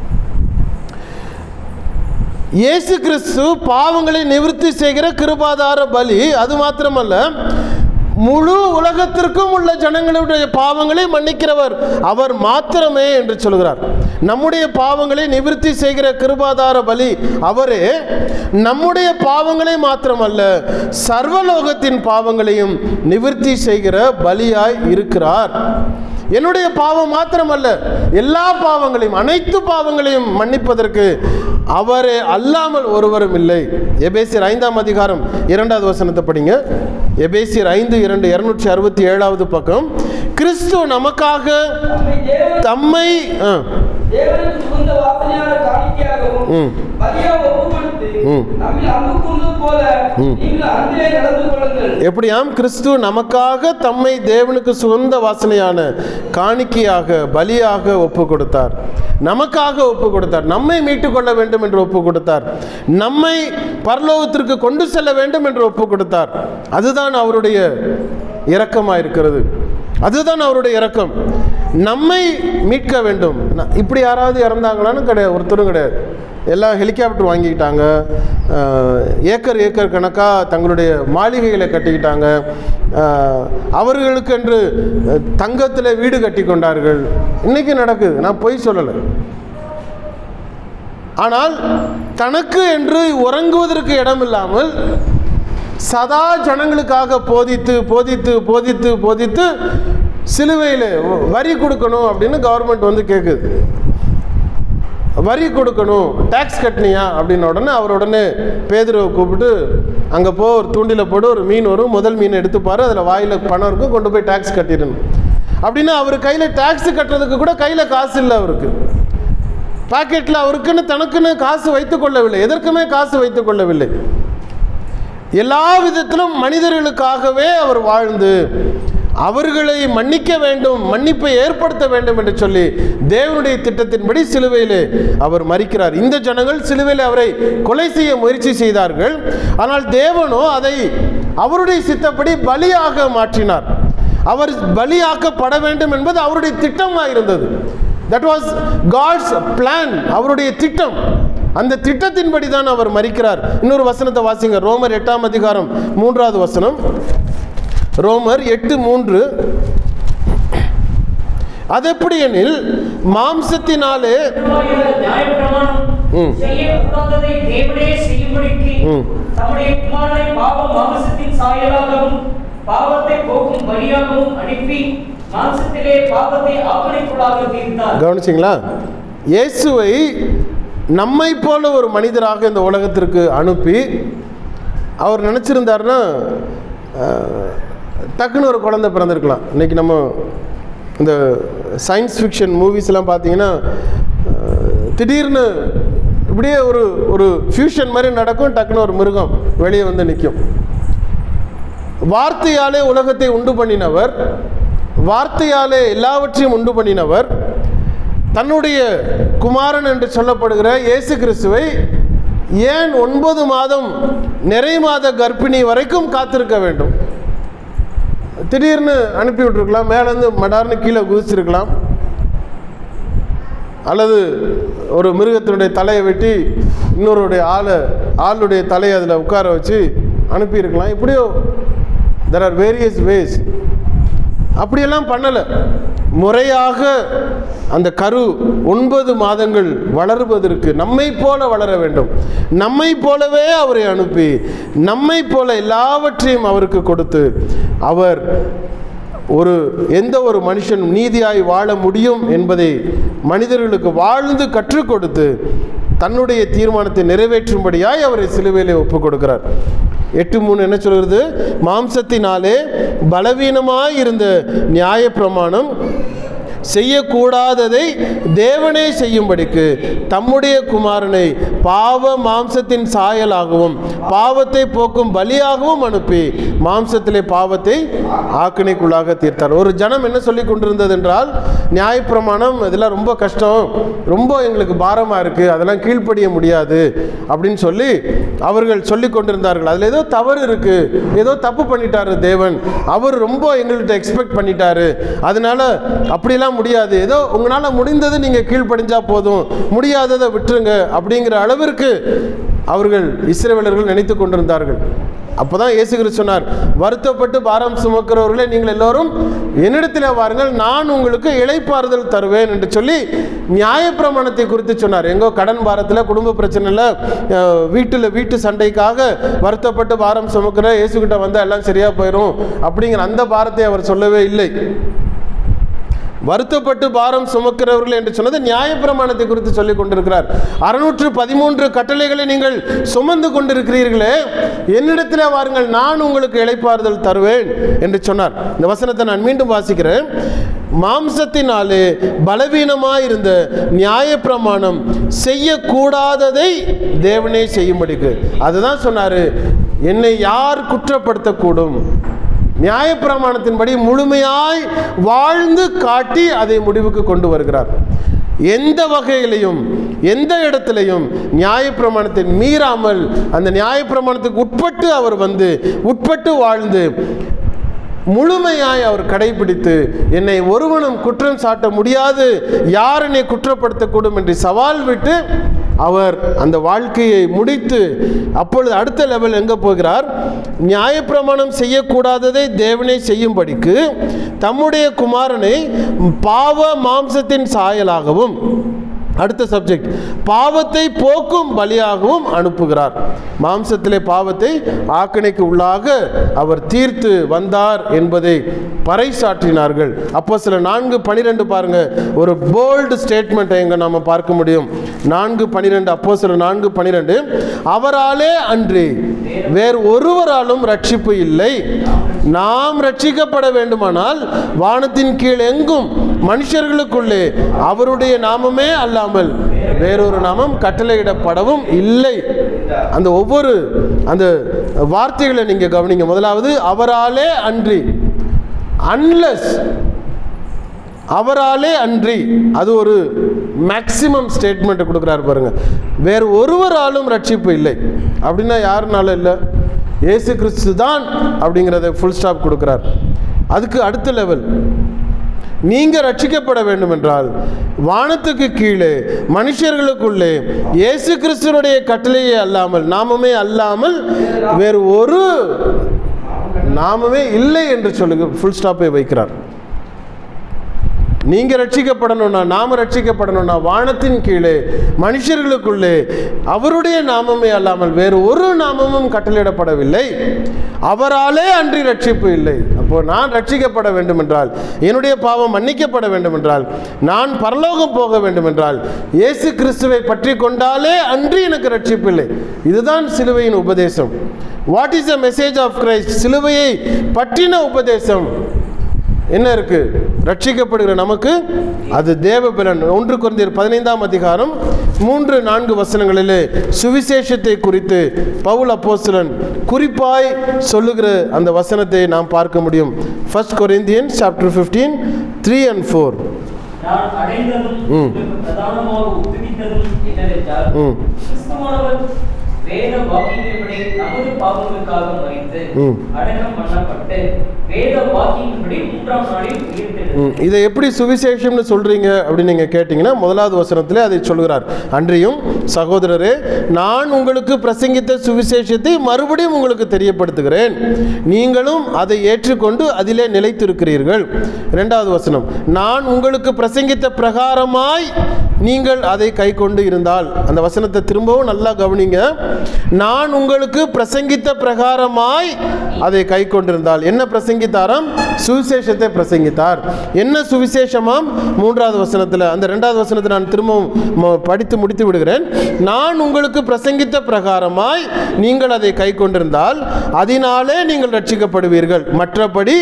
இயேசு கிறிஸ்து பாவங்களை நிவர்த்தி செய்கிற கிருபாதார பலி அது மாத்திரமல்ல முழு உலகத்திற்கும் உள்ள ஜனங்களுடைய பாவங்களை மன்னிக்கிறவர் அவர் மாத்திரமே என்று சொல்கிறார் நம்முடைய பாவங்களை நிவர்த்தி செய்கிற கிருபாதார பலி அவரே நம்முடைய பாவங்களை மாத்திரமல்ல சர்வலோகத்தின் பாவங்களையும் நிவர்த்தி செய்கிற பலியாய் இருக்கிறார் என்னுடைய பாவம் மாத்திரமல்ல எல்லா பாவங்களையும் அனைத்து பாவங்களையும் மன்னிப்பதற்கு அவரே அல்லாமல் ஒருவரும் இல்லை எபேசியர் ஐந்தாம் அதிகாரம் இரண்டாவது வசனத்தை படிங்க எபேசியர் ஐந்து இரண்டு இருநூற்றி அறுபத்தி ஏழாவது பக்கம் கிறிஸ்து நமக்காக நம்மை தேவன் தம்மை ஆ, தேவனுக்கு சுகந்த வாசனையான காணிக்கையாகவும் ம். பலியாக ஒப்புக்கொடுத்து ம். நம்மில் அன்பு கூர்ந்தது போல ம். நீங்கள் அன்பிலே நடந்து கொள்ளுங்கள் எப்படியாம் கிறிஸ்து நமக்காக தம்மை தேவனுக்கு சுகந்த வாசனையான காணிக்கையாக பலியாக ஒப்பு கொடுத்தார் நமக்காக ஒப்பு கொடுத்தார் நம்மை மீட்டுக் கொள்ள வேண்டும் என்று ஒப்பு கொடுத்தார் நம்மை பரலோகத்திற்கு கொண்டு செல்ல வேண்டும் என்று ஒப்பு கொடுத்தார் அதுதான் அவருடைய இரக்கமாக இருக்கிறது அதுதான் அவருடைய இரக்கம் நம்மை மீட்க வேண்டும் ந- இப்படி யாராவது இறந்தாங்களான்னு கிடையாது ஒருத்தரும் கிடையாது எல்லாம் ஹெலிகாப்டர் வாங்கிக்கிட்டாங்க அஹ், ஏக்கர் ஏக்கர் கணக்காக தங்களுடைய மாளிகைகளை கட்டிக்கிட்டாங்க அஹ், அவர்களுக்கென்று அஹ், தங்கத்தில் வீடு கட்டி கொண்டார்கள் இன்னைக்கு நடக்குது நான் பொய் சொல்லலை ஆனால் தனக்கு என்று உறங்குவதற்கு இடமில்லாமல் சதா ஜனங்களுக்காக போதித்து போதித்து போதித்து போதித்து சிலுவையில் வரி கொடுக்கணும் அப்படின்னு கவர்மெண்ட் வந்து கேட்குது வரி கொடுக்கணும் டேக்ஸ் கட்டினியா அப்படின்ன உடனே அவர் உடனே பேதுருவை கூப்பிட்டு அங்கே போ ஒரு தூண்டில போட்டு ஒரு மீன் வரும் முதல் மீன் எடுத்துப்பாரு அதில் வாயில் பணம் இருக்கும் கொண்டு போய் டேக்ஸ் கட்டிடணும் அப்படின்னா அவர் கையில் டேக்ஸ் கட்டுறதுக்கு கூட கையில் காசு இல்லை அவருக்கு பாக்கெட்டில் அவருக்குன்னு தனக்குன்னு காசு வைத்துக் கொள்ளவில்லை எதற்குமே காசு வைத்துக் கொள்ளவில்லை எல்லா விதத்திலும் மனிதர்களுக்காகவே அவர் வாழ்ந்து அவர்களை மன்னிக்க வேண்டும் மன்னிப்பை ஏற்படுத்த வேண்டும் என்று சொல்லி தேவனுடைய திட்டத்தின்படி சிலுவையிலே அவர் மறிக்கிறார் இந்த ஜனங்கள் சிலுவையில் அவரை கொலை செய்ய முயற்சி செய்தார்கள் ஆனால் தேவனோ அதை அவருடைய சித்தப்படி பலியாக மாற்றினார் அவர் பலியாக்கப்பட வேண்டும் என்பது அவருடைய திட்டமாக இருந்தது தட் வாஸ் காட்ஸ் பிளான் அவருடைய திட்டம் அந்த திட்டத்தின்படி தான் அவர் மறிக்கிறார் இன்னொரு வசனத்தை வாசிங்க ரோமர் எட்டாம் அதிகாரம் மூன்றாவது வசனம் ரோமர் எட்டு மூன்று அது எப்படி எனில் மாம்சத்தினாலே நியாயப்பிரமாணம் ம். செய்யக்கூடாததை தேவனே செய்யும்படிக்கு ம். தம்முடைய குமாரனை பாவம் மாம்சத்தின் சாயலாகவும் பாவத்தை போக்கும் பலியாகவும் அனுப்பி மாம்சத்திலே பாவத்தை ஆக்கணைக்குள்ளாக தீர்த்தார் கவனிச்சிங்களா இயேசுவை நம்மை போல ஒரு மனிதராக இந்த உலகத்திற்கு அனுப்பி அவர் நினச்சிருந்தாருன்னா அஹ், டக்குன்னு ஒரு குழந்தை பிறந்திருக்கலாம் இன்னைக்கு நம்ம இந்த சயின்ஸ் ஃபிக்ஷன் மூவிஸ்லாம் பார்த்தீங்கன்னா அஹ், திடீர்னு இப்படியே ஒரு ஒரு ஃபியூஷன் மாதிரி நடக்கும் டக்குன்னு ஒரு மிருகம் வெளியே வந்து நிற்கும் வார்த்தையாலே உலகத்தை உண்டு பண்ணினவர் வார்த்தையாலே எல்லாவற்றையும் உண்டு பண்ணினவர் தன்னுடைய குமாரன் என்று சொல்லப்படுகிற இயேசு கிறிஸ்துவை ஏன் ஒன்பது மாதம் நிறை மாத கர்ப்பிணி வரைக்கும் காத்திருக்க வேண்டும் திடீர்னு அனுப்பி விட்டுருக்கலாம் மேலேருந்து மடார்னு கீழே குதிச்சிருக்கலாம் அல்லது ஒரு மிருகத்தினுடைய தலையை வெட்டி இன்னொருடைய ஆளை ஆளுடைய தலையை அதில் உட்கார வச்சு அனுப்பியிருக்கலாம் இப்படியோ தெர் ஆர் வேரியஸ் வேஸ் அப்படியெல்லாம் பண்ணலை முறையாக அந்த கரு ஒன்பது மாதங்கள் வளருவதற்கு நம்மை போல வளர வேண்டும் நம்மை போலவே அவரை அனுப்பி நம்மை போல எல்லாவற்றையும் அவருக்கு கொடுத்து அவர் ஒரு எந்த ஒரு மனுஷன் நீதியாய் வாழ முடியும் என்பதை மனிதர்களுக்கு வாழ்ந்து கற்றுக் கொடுத்து தன்னுடைய தீர்மானத்தை நிறைவேற்றும்படியாய் அவரை சிலுவையிலே ஒப்புக் கொடுக்கிறார் எட்டு மூணு என்ன சொல்கிறது மாம்சத்தினாலே பலவீனமாய் இருந்த நியாயப்பிரமாணம் செய்யக்கூடாததை தேவனே செய்யும்படிக்கு தம்முடைய குமாரனை பாவ மாம்சத்தின் சாயலாகவும் பாவத்தை போக்கும் பலியாகவும் அனுப்பி மாம்சத்திலே பாவத்தை ஆக்கினைக்குள்ளாக தீர்த்தார் ஒரு ஜனம் என்ன சொல்லி கொண்டிருந்தது என்றால் நியாயப்பிரமாணம் இதெல்லாம் ரொம்ப கஷ்டம் ரொம்ப எங்களுக்கு பாரமாக இருக்குது அதெல்லாம் கீழ்ப்படிய முடியாது அப்படின்னு சொல்லி அவர்கள் சொல்லி கொண்டிருந்தார்கள் அதில் ஏதோ தவறு இருக்குது ஏதோ தப்பு பண்ணிட்டாரு தேவன் அவர் ரொம்ப எங்கள்கிட்ட எக்ஸ்பெக்ட் பண்ணிட்டாரு அதனால அப்படிலாம் முடியாது ஏதோ உங்களால் முடிந்தது நீங்கள் கீழ்ப்படிஞ்சா போதும் முடியாததை விட்டுருங்க அப்படிங்கிற அளவிற்கு அவர்கள் இஸ்ரவேலர்கள் நினைத்து கொண்டிருந்தார்கள் அப்போதான் இயேசு கிறிஸ்து சொன்னார் வருத்தப்பட்டு பாரம் சுமக்கிறவர்களே நீங்கள் எல்லோரும் என்னிடத்தில் வாருங்கள் நான் உங்களுக்கு இளைப்பாறுதல் தருவேன் என்று சொல்லி நியாயப்பிரமாணத்தை குறித்து சொன்னார் எங்கோ கடன் பாரத்தில் குடும்ப பிரச்சனையில் வீட்டில் வீட்டு சண்டைக்காக வருத்தப்பட்டு பாரம் சுமக்கிற இயேசுகிட்ட வந்தால் எல்லாம் சரியாக போயிடும் அப்படிங்கிற அந்த பாரத்தை அவர் சொல்லவே இல்லை வருத்தப்பட்டு பாரம் சுமக்கிறவர்கள் என்று சொன்னது நியாயப்பிரமாணத்தை குறித்து சொல்லிக் கொண்டிருக்கிறார் அறுநூற்று பதிமூன்று கட்டளைகளை நீங்கள் சுமந்து கொண்டிருக்கிறீர்களே என்னிடத்தில் வாருங்கள் நான் உங்களுக்கு இளைப்பாறுதல் தருவேன் என்று சொன்னார் இந்த வசனத்தை நான் மீண்டும் வாசிக்கிறேன் மாம்சத்தினாலே பலவீனமாயிருந்த நியாயப்பிரமாணம் செய்யக்கூடாததை தேவனே செய்யும்படிக்கு அதுதான் சொன்னாரு என்னை யார் குற்றப்படுத்தக்கூடும் நியாயப்பிரமாணத்தின்படி முழுமையாய் வாழ்ந்து காட்டி அதை முடிவுக்கு கொண்டு வருகிறார் எந்த வகையிலையும் எந்த இடத்திலையும் நியாயப்பிரமாணத்தை மீறாமல் அந்த நியாயப்பிரமாணத்துக்கு உட்பட்டு அவர் வந்து உட்பட்டு வாழ்ந்து முழுமையாய் அவர் கடைபிடித்து என்னை ஒருவனும் குற்றம் சாட்ட முடியாது யார் என்னை குற்றப்படுத்தக்கூடும் என்று சவால் விட்டு அவர் அந்த வாழ்க்கையை முடித்து அப்பொழுது அடுத்த லெவல் எங்கே போகிறார் நியாயப்பிரமாணம் செய்யக்கூடாததை தேவனே செய்யும்படிக்கு தம்முடைய குமாரனை பாவ மாம்சத்தின் சாயலாகவும் அடுத்த சப்ஜெக்ட் பாவத்தை போக்கும் பலியாகவும் அனுப்புகிறார் மாம்சத்திலே பாவத்தை ஆக்கணைக்கு உள்ளாக அவர் தீர்த்து வந்தார் என்பதை பறைசாற்றினார்கள் அப்போ சில நான்கு பனிரெண்டு பாருங்க ஒரு போல்டு ஸ்டேட்மெண்ட்டை எங்க நாம பார்க்க முடியும் நான்கு பனிரெண்டு அப்போ சில நான்கு பனிரெண்டு அவராலே அன்றி வேறு ஒருவராலும் ரட்சிப்பு இல்லை நாம் ரட்சிக்கப்பட வேண்டுமானால் வானத்தின் கீழ் எங்கும் மனுஷர்களுக்குள்ளே அவருடைய நாமமே அல்லாமல் வேறொரு நாமம் கட்டளையிடப்படவும் இல்லை அந்த ஒவ்வொரு அந்த வார்த்தைகளை நீங்க கவனிங்க முதலாவது அவராலே அன்றி அன்லெஸ் அவராலே அன்றி அது ஒரு மேக்சிமம் ஸ்டேட்மெண்ட் கொடுக்குறாரு பாருங்க வேறு ஒருவராலும் ரட்சிப்பு இல்லை அப்படின்னா யாருனால இல்லை இயேசு கிறிஸ்து தான் அப்படிங்கிறத ஃபுல் ஸ்டாப் கொடுக்குறார் அதுக்கு அடுத்த லெவல் நீங்க ரட்சிக்கப்பட வேண்டும் என்றால் வானத்துக்கு கீழே மனுஷர்களுக்குள்ளே இயேசு கிறிஸ்துவனுடைய கட்டளையே அல்லாமல் நாமமே அல்லாமல் வேறு ஒரு நாமமே இல்லை என்று சொல்லுங்க ஃபுல் ஸ்டாப்பை வைக்கிறார் நீங்க ரட்சிக்கப்படணும்னா நாம ரட்சிக்கப்படணும்னா வானத்தின் கீழே மனுஷர்களுக்குள்ளே அவருடைய நாமமே அல்லாமல் வேறு ஒரு நாமமும் கட்டளையிடப்படவில்லை அவராலே அன்றி ரட்சிப்பு இல்லை அப்போ நான் ரட்சிக்கப்பட வேண்டும் என்றால் என்னுடைய பாவம் மன்னிக்கப்பட வேண்டும் என்றால் நான் பரலோகம் போக வேண்டும் என்றால் இயேசு கிறிஸ்துவை பற்றி கொண்டாலே அன்றி எனக்கு ரட்சிப்பு இல்லை இதுதான் சிலுவையின் உபதேசம் what is the message of Christ சிலுவையை பற்றின உபதேசம் என்ன இருக்கு ரட்சிக்கப்படுகிற நமக்கு அது தேவபலன் ஒன்று குறைந்தர் பதினைந்தாம் அதிகாரம் மூன்று நான்கு வசனங்களிலே சுவிசேஷத்தை குறித்து பவுல் அப்போஸ்தலன் குறிப்பாய் சொல்லுகிற அந்த வசனத்தை நாம் பார்க்க முடியும் first Corinthian chapter fifteen three and four நான் அடைந்ததும் ம். உங்களுக்கு பிரதானமாக ஒப்புவித்ததும் என்னவென்றால் ம். கிறிஸ்துவானவர் வேத வாக்கியங்களின்படி நமது பாவங்களுக்காக மறித்து ம். அடக்கம் பண்ணப்பட்டு வேத வாக்கியங்களின்படி மூன்றாம் நாளில் உயிர்த்தெழுந்தார் ம், இதை எப்படி சுவிசேஷம்னு சொல்றீங்க அப்படின்னு நீங்க கேட்டீங்கன்னா முதலாவது வசனத்திலே அதை சொல்கிறார் அன்றியும் சகோதரரே நான் உங்களுக்கு பிரசங்கித்த சுவிசேஷத்தை மறுபடியும் உங்களுக்கு தெரியப்படுத்துகிறேன் நீங்களும் அதை ஏற்றுக்கொண்டு அதிலே நிலைத்திருக்கிறீர்கள் இரண்டாவது வசனம் நான் உங்களுக்கு பிரசங்கித்த பிரகாரமாய் நீங்கள் அதை கை கொண்டு இருந்தால் அந்த வசனத்தை திரும்பவும் நல்லா கவனிங்க நான் உங்களுக்கு பிரசங்கித்த பிரகாரமாய் அதை கை கொண்டிருந்தால் என்ன பிரசங்கித்தாராம் சுவிசேஷத்தை பிரசங்கித்தார் என்ன சுவிசேஷமாம் மூன்றாவது வசனத்தில் அந்த ரெண்டாவது வசனத்தை நான் திரும்பவும் ம- படித்து முடித்து விடுகிறேன் நான் உங்களுக்கு பிரசங்கித்த பிரகாரமாய் நீங்கள் அதை கை கொண்டிருந்தால் அதனாலே நீங்கள் ரட்சிக்கப்படுவீர்கள் மற்றபடி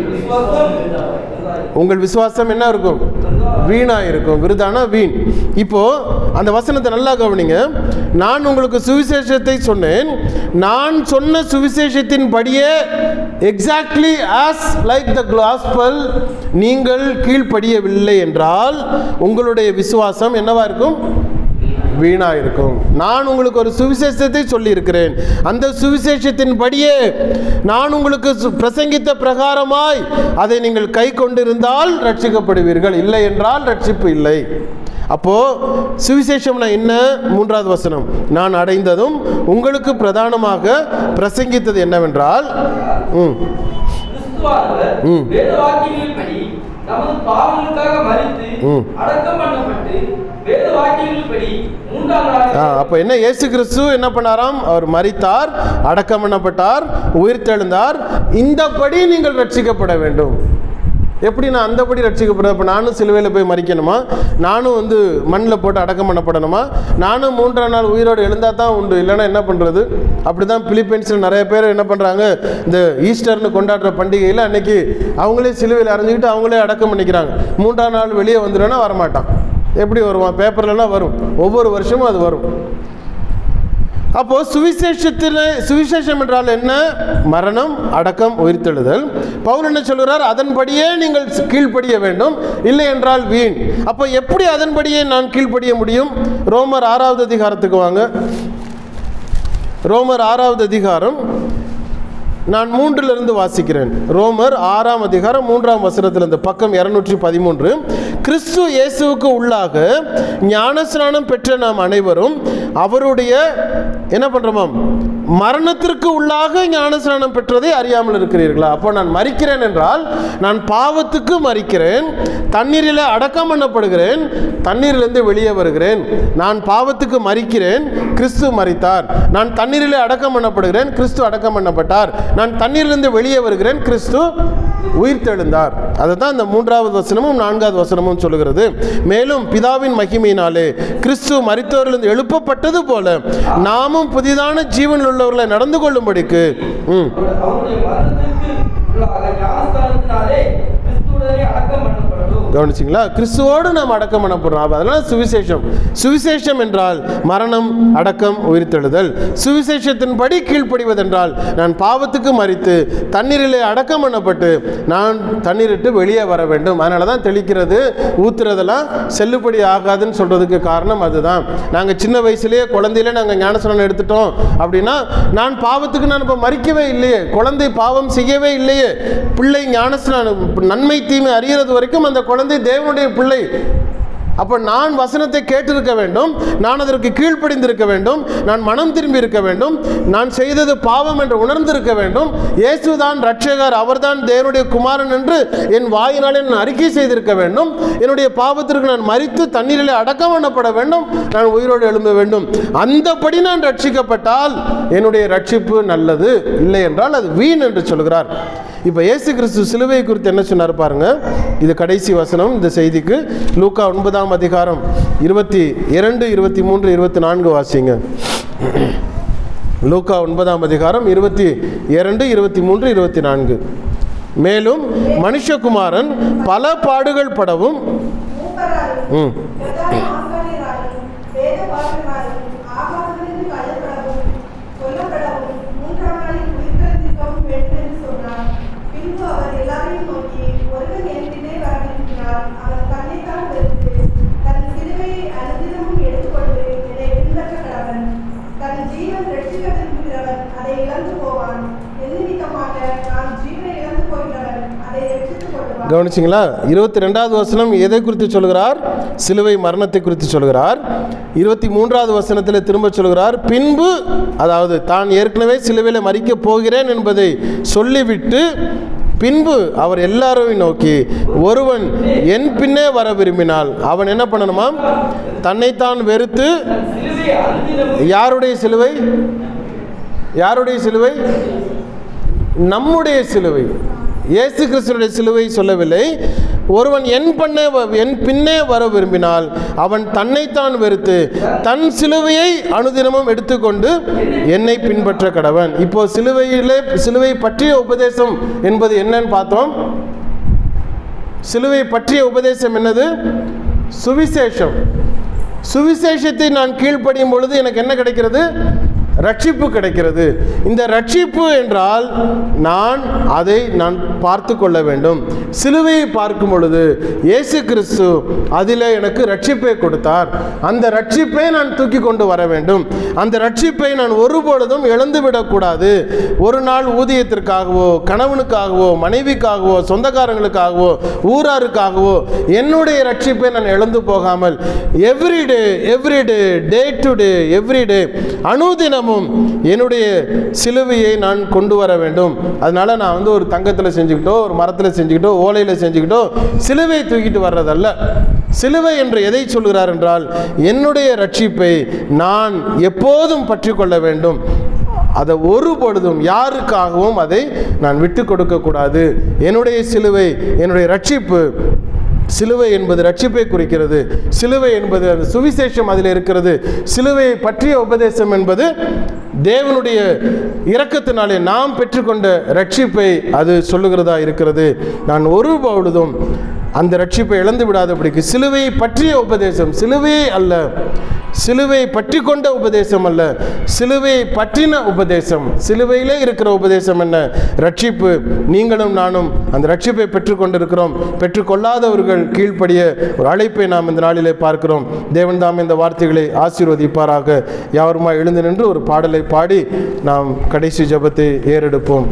உங்கள் விசுவாசம் என்ன இருக்கும் வீணா இருக்கும் விருதானா வீண் இப்போ அந்த வசனத்தை நல்லா கவனிங்க நான் உங்களுக்கு சுவிசேஷத்தை சொன்னேன் நான் சொன்ன சுவிசேஷத்தின் படியே exactly as like the gospel நீங்கள் கீழ்ப்படியவில்லை என்றால் உங்களுடைய விசுவாசம் என்னவா இருக்கும் வீணா இருக்கும் நான் உங்களுக்கு ஒரு சுவிசேஷத்தை சொல்லியிருக்கிறேன் அந்த சுவிசேஷத்தின் படியே நான் உங்களுக்கு சு- பிரசங்கித்த பிரகாரமாய் அதை நீங்கள் கை கொண்டிருந்தால் ரட்சிக்கப்படுவீர்கள் இல்லை என்றால் ரட்சிப்பு இல்லை அப்போ சுவிசேஷம்னா என்ன மூன்றாவது வசனம் நான் அடைந்ததும் உங்களுக்கு பிரதானமாக பிரசங்கித்தது என்னவென்றால் ம் கிறிஸ்துவானவர் ம். வேத வாக்கியங்களின்படி நமது பாவங்களுக்காக மரித்து ம். அடக்கம் பண்ணப்பட்டு வேத வாக்கியங்களின்படி மூன்றாம் நாளில் ஆ, அப்ப என்ன இயேசு கிறிஸ்து என்ன பண்ணாராம் அவர் மரித்தார் அடக்கம் பண்ணப்பட்டார் உயிர்த்தெழுந்தார் இந்தபடி நீங்கள் ரட்சிக்கப்பட வேண்டும் எப்படி நான் அந்தபடி ரட்சிக்கப்பட இப்போ நானும் சிலுவையில் போய் மறிக்கணுமா நானும் வந்து மண்ணில் போட்டு அடக்கம் பண்ணப்படணுமா நானும் மூன்றாம் நாள் உயிரோடு எழுந்தால் தான் உண்டு இல்லைன்னா என்ன பண்ணுறது அப்படி தான் பிலிப்பைன்ஸில் நிறைய பேர் என்ன பண்ணுறாங்க இந்த ஈஸ்டர்னு கொண்டாடுற பண்டிகையில் அன்னைக்கு அவங்களே சிலுவையில் அரைஞ்சிக்கிட்டு அவங்களே அடக்கம் பண்ணிக்கிறாங்க மூன்றாம் நாள் வெளியே வந்துடுன்னா வரமாட்டான் எப்படி வருவான் பேப்பர்லலாம் வரும் ஒவ்வொரு வருஷமும் அது வரும் அப்போ சுவிசேஷத்தில் சுவிசேஷம் என்றால் என்ன மரணம் அடக்கம் உயிர்த்தெழுதல் பவுல் என்ன சொல்கிறார் அதன்படியே நீங்கள் கீழ்ப்படிய வேண்டும் இல்லை என்றால் வீண் அப்போ எப்படி அதன்படியே நான் கீழ்ப்படிய முடியும் ரோமர் ஆறாவது அதிகாரத்துக்கு வாங்க ரோமர் ஆறாவது அதிகாரம் நான் மூன்றிலிருந்து வாசிக்கிறேன் ரோமர் ஆறாம் அதிகாரம் மூன்றாம் வசனத்திலிருந்து பக்கம் இருநூற்றி பதிமூன்று கிறிஸ்து இயேசுவுக்கு உள்ளாக ஞானஸ்நானம் பெற்ற நாம் அனைவரும் அவருடைய என்ன பண்றோமாம் மரணத்திற்கு உள்ளாக ஞானஸ்நானம் பெற்றதை அறியாமல் இருக்கிறீர்களா அப்போ நான் மறிக்கிறேன் என்றால் நான் பாவத்துக்கு மறிக்கிறேன் தண்ணீரில் அடக்கம் பண்ணப்படுகிறேன் தண்ணீரிலிருந்து வெளியே வருகிறேன் நான் பாவத்துக்கு மறிக்கிறேன் கிறிஸ்து மறித்தார் நான் தண்ணீரிலே அடக்கம் பண்ணப்படுகிறேன் கிறிஸ்து அடக்கம் பண்ணப்பட்டார் நான் தண்ணீரிலிருந்து வெளியே வருகிறேன் கிறிஸ்து உயிர்த்தெழுந்தார் அதை தான் இந்த மூன்றாவது வசனமும் நான்காவது வசனமும் சொல்லுகிறது மேலும் பிதாவின் மகிமையினாலே கிறிஸ்து மரித்தோரிலிருந்து எழுப்பப்பட்டது போல நாமும் புதிதான ஜீவனில் உள்ளவர்களை நடந்து கொள்ளும்படிக்கு ம் அவருடைய மரணத்திற்கு உள்ளாக ஞானஸ்தானத்தினாலே கிறிஸ்துவுடனே அடக்கம் பண்ணப்பட்டோம் கவனிச்சிங்களா கிறிஸ்துவோடு நாம் அடக்கம் பண்ணப்படுறோம் அப்ப அதனால சுவிசேஷம் சுவிசேஷம் என்றால் மரணம் அடக்கம் உயிர்த்தெழுதல் சுவிசேஷத்தின்படி கீழ்ப்படிவதென்றால் நான் பாவத்துக்கு மறித்து தண்ணீரிலே அடக்கம் பண்ணப்பட்டு நான் தண்ணீரிட்டு வெளியே வர வேண்டும் அதனால தான் தெளிக்கிறது ஊத்துறதெல்லாம் செல்லுபடி ஆகாதுன்னு சொல்றதுக்கு காரணம் அதுதான் நாங்கள் சின்ன வயசுலேயே குழந்தையிலே நாங்கள் ஞானஸ்நானம் எடுத்துட்டோம் அப்படின்னா நான் பாவத்துக்கு நான் இப்போ மறிக்கவே இல்லையே குழந்தை பாவம் செய்யவே இல்லையே பிள்ளை ஞானஸ்நானம் நன்மை தீமை அறியறது வரைக்கும் அந்த குழந்தை தேவனுடைய பிள்ளை அப்போ நான் வசனத்தை கேட்டிருக்க வேண்டும் நான் அதற்கு கீழ்ப்படிந்திருக்க வேண்டும் நான் மனம் திரும்பி இருக்க வேண்டும் நான் செய்தது பாவம் என்று உணர்ந்திருக்க வேண்டும் இயேசுதான் ரட்சகர் அவர்தான் தேவனுடைய குமாரன் என்று என் வாயினாலே நான் அறிக்கை செய்திருக்க வேண்டும் என்னுடைய பாவத்திற்கு நான் மறித்து தண்ணீரிலே அடக்கம் பண்ணப்பட வேண்டும் நான் உயிரோடு எழும்ப வேண்டும் அந்தபடி நான் ரட்சிக்கப்பட்டால் என்னுடைய ரட்சிப்பு நல்லது இல்லை என்றால் அது வீண் என்று சொல்கிறார் இப்போ இயேசு கிறிஸ்து சிலுவை குறித்து என்ன சொன்னார் பாருங்க இது கடைசி வசனம் இந்த செய்திக்கு லூக்கா ஒன்பதாம் அதிகாரம் இருபத்தி இரண்டு இருபத்தி மூன்று இருபத்தி நான்கு வாசிங்க லூக்கா ஒன்பதாம் அதிகாரம் இருபத்தி இரண்டு இருபத்தி மூன்று இருபத்தி நான்கு மேலும் மனுஷகுமாரன் பல பாடுகள் படவும் மூப்பராலும் ம் பிரதான ஆசாரியராலும் வேத பாரகராலும் ஆகாதவனுக்கு கள்ளப்படவும் கொல்லப்படவும் மூன்றாம் நாளில் உயிர்த்தெழுந்திருக்கவும் வேண்டும் என்று சொன்னார் பின்பு அவர் எல்லாரையும் நோக்கி ஒருவன் என் பின்னே வரவிருக்கிறார் அவன் தன்னைத்தான் வெறுத்து தன் சிலுவையை அனுதினமும் எடுத்துக்கொண்டு என்னை பின்பற்ற கடவன் தன் ஜீவன் ரட்சிக்க விரும்புகிறவன் அதை இழந்து போவான் என் நிமித்தமாக நான் ஜீவனை இழந்து போகிறவன் அதை ரட்சித்துக் கொள்வான் கவனிச்சிங்களா இருபத்தி ரெண்டாவது வசனம் எதை குறித்து சொல்கிறார் சிலுவை மரணத்தை குறித்து சொல்கிறார் இருபத்தி மூன்றாவது வசனத்தில் திரும்ப சொல்கிறார் பின்பு அதாவது தான் ஏற்கனவே சிலுவையில் மறிக்கப் போகிறேன் என்பதை சொல்லிவிட்டு பின்பு அவர் எல்லாரையும் நோக்கி ஒருவன் என் பின்னே வர விரும்பினால் அவன் என்ன பண்ணணுமாம் தன்னைத்தான் வெறுத்து சிலுவை அனுதினமும் யாருடைய சிலுவை யாருடைய சிலுவை நம்முடைய சிலுவை இயேசு கிறிஸ்துடைய சிலுவை சொல்லவில்லை ஒருவன் என் பண்ண என் பின்னே வர விரும்பினால் அவன் தன்னைத்தான் வெறுத்து தன் சிலுவையை அனுதினமும் எடுத்துக்கொண்டு என்னை பின்பற்ற கடவன் இப்போ சிலுவையிலே சிலுவை பற்றிய உபதேசம் என்பது என்னன்னு பார்த்தோம் சிலுவை பற்றிய உபதேசம் என்னது சுவிசேஷம் சுவிசேஷத்தை நான் கீழ்ப்படியும் பொழுது எனக்கு என்ன கிடைக்கிறது ரட்சிப்பு கிடைக்கிறது இந்த ரட்சிப்பு என்றால் நான் அதை நான் பார்த்து கொள்ள வேண்டும் சிலுவையை பார்க்கும் பொழுது இயேசு கிறிஸ்து அதில் எனக்கு ரட்சிப்பை கொடுத்தார் அந்த ரட்சிப்பை நான் தூக்கி கொண்டு வர வேண்டும் அந்த ரட்சிப்பை நான் ஒருபொழுதும் இழந்து விடக்கூடாது ஒரு நாள் ஊதியத்திற்காகவோ கணவனுக்காகவோ மனைவிக்காகவோ சொந்தக்காரங்களுக்காகவோ ஊராருக்காகவோ என்னுடைய ரட்சிப்பை நான் இழந்து போகாமல் everyday everyday day to day everyday அனுதினமும் என்னுடைய சிலுவையை நான் கொண்டு வர வேண்டும் அதனால நான் வந்து ஒரு தங்கத்தில் செஞ்சுக்கிட்டோ ஒரு மரத்தில் செஞ்சுக்கிட்டோ ஓலையில் செஞ்சுக்கிட்டோ சிலுவை தூக்கிட்டு வர்றதல்ல சிலுவை என்று எதை சொல்கிறார் என்றால் என்னுடைய ரட்சிப்பை நான் எப்போதும் பற்றி கொள்ள வேண்டும் அதை ஒரு பொழுதும் யாருக்காகவும் அதை நான் விட்டு கொடுக்கக்கூடாது என்னுடைய சிலுவை என்னுடைய ரட்சிப்பு சிலுவை என்பது ரட்சிப்பை குறிக்கிறது சிலுவை என்பது அது சுவிசேஷம் அதில் இருக்கிறது சிலுவையை பற்றிய உபதேசம் என்பது தேவனுடைய இரக்கத்தினாலே நாம் பெற்றுக்கொண்ட ரட்சிப்பை அது சொல்லுகிறதா இருக்கிறது நான் ஒரு பொழுதும் அந்த ரட்சிப்பை இழந்து விடாதபடிக்கு சிலுவையை பற்றிய உபதேசம் சிலுவையை அல்ல சிலுவையை பற்றி கொண்ட உபதேசம் அல்ல சிலுவையை பற்றின உபதேசம் சிலுவையிலே இருக்கிற உபதேசம் என்ன ரட்சிப்பு நீங்களும் நானும் அந்த ரட்சிப்பை பெற்றுக்கொண்டிருக்கிறோம் பெற்றுக்கொள்ளாதவர்கள் கீழ்ப்படிய ஒரு அழைப்பை நாம் இந்த நாளிலே பார்க்கிறோம் தேவன் தாம் இந்த வார்த்தைகளை ஆசீர்வதிப்பாராக யாவருமா எழுந்து நின்று ஒரு பாடலை பாடி நாம் கடைசி ஜெபத்தை ஏறெடுப்போம்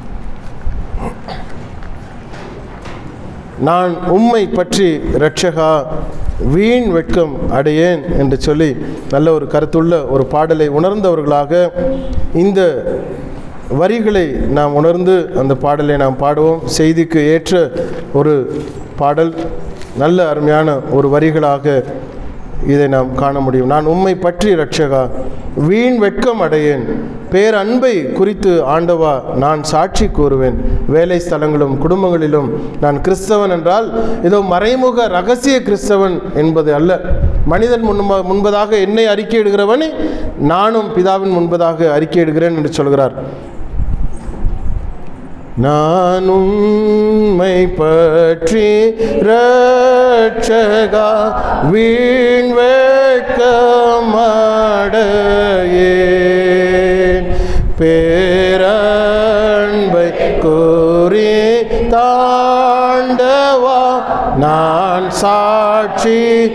நான் உம்மை பற்றி இரட்சகா வீண் வெட்கம் அடையேன் என்று சொல்லி நல்ல ஒரு கருத்துள்ள ஒரு பாடலை உணர்ந்தவர்களாக இந்த வரிகளை நாம் உணர்ந்து அந்த பாடலை நாம் பாடுவோம் செய்திக்கு ஏற்ற ஒரு பாடல் நல்ல அருமையான ஒரு வரிகளாக இதை நாம் காண முடியும் நான் உம்மை பற்றி இரட்சகா வீண் வெட்கம் அடையேன் பேரன்பை குறித்து ஆண்டவா நான் சாட்சி கூறுவேன் வேலை ஸ்தலங்களும் குடும்பங்களிலும் நான் கிறிஸ்தவன் என்றால் இதோ மறைமுக ரகசிய கிறிஸ்தவன் என்பது அல்ல மனிதன் முன்ப முன்பதாக என்னை அறிக்கையிடுகிறவனை நானும் பிதாவின் முன்பதாக அறிக்கையிடுகிறேன் என்று சொல்கிறார் நான் உம்மை பற்றி ரட்சகா வீண் வெட்கமடையேன் பேரன்பை கூறி தாண்டவா நான் சாட்சி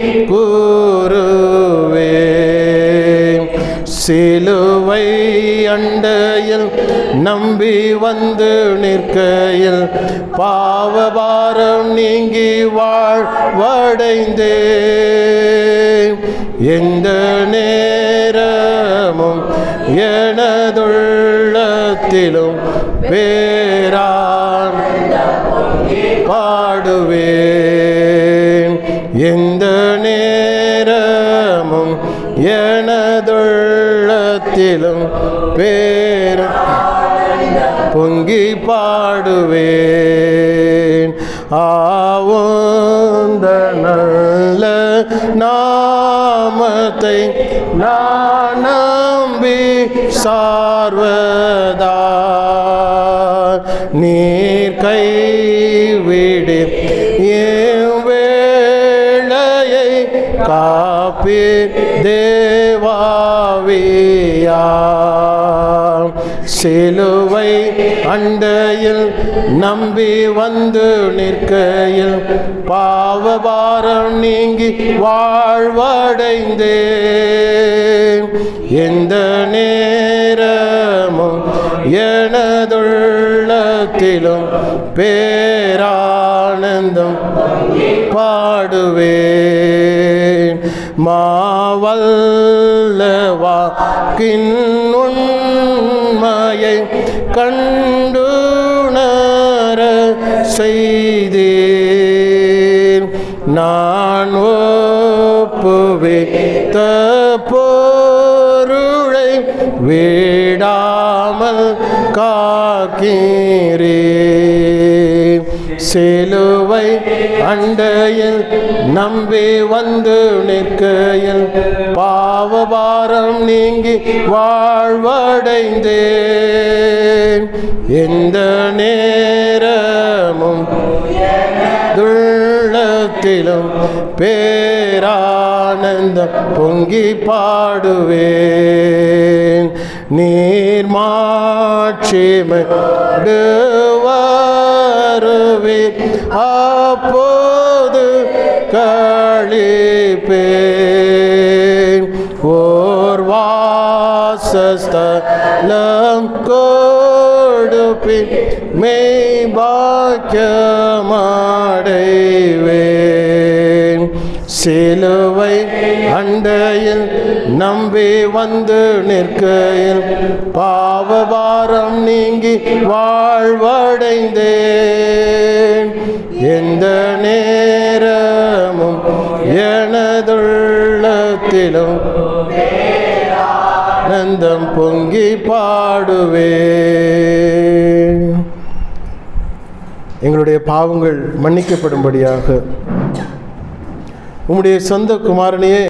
கூறுவேன் சிலுவை அண்டையில் நம்பி வந்து நிற்கையில் பாவபாரம் நீங்கி வாழ்வடைந்தே எந்த நேரமும் எனதுள்ளத்திலும் பேரான் பாடுவேன் எந்த நேரமும் எனதுள்ளத்திலும் பேர பொங்கி பாடுவேன் ஆவுந்த நல்ல நாமத்தை நான் நம்பி சார்வதா நீர் கைவிடு என் வேளையை காப்பீர் தேவாவியா சிலுவை அண்டையில் நம்பி வந்து நிற்கையில் பாவபாரம் நீங்கி வாழ்வடைந்தேன் எந்த நேரமும் எனதுள்ளத்திலும் பேரானந்தம் பாடுவேன் மாவல்லவாக்கின் உண்மையை கண்டுணர செய்தேன் நான் ஒப்புவித்த பொருளை விடாமல் காக்கிறேன் சிலுவை அண்டையில் நம்பி வந்து நிற்கையில் பாவபாரம் நீங்கி வாழ்வடைந்தேன் எந்த நேரமும் துள்ளத்திலும் பேரானந்தம் பொங்கி பாடுவேன் நீர் மாட்சிமை வருவீர் அப்போது கழிப்பேன் ஓர் வாசஸ்தலம் கொடுப்பின் மெய்பாக்கியமடைவேன் சிலுவை அண்டையில் நம்பி வந்து நிற்கையில் பாவபாரம் நீங்கி வாழ்வடைந்தேன் எந்த நேரமும் எனதுள்ளத்திலும் ஆனந்தம் பொங்கி பாடுவேன் எங்களுடைய பாவங்கள் மன்னிக்கப்படும்படியாக உம்முடைய சொந்த குமாரனையே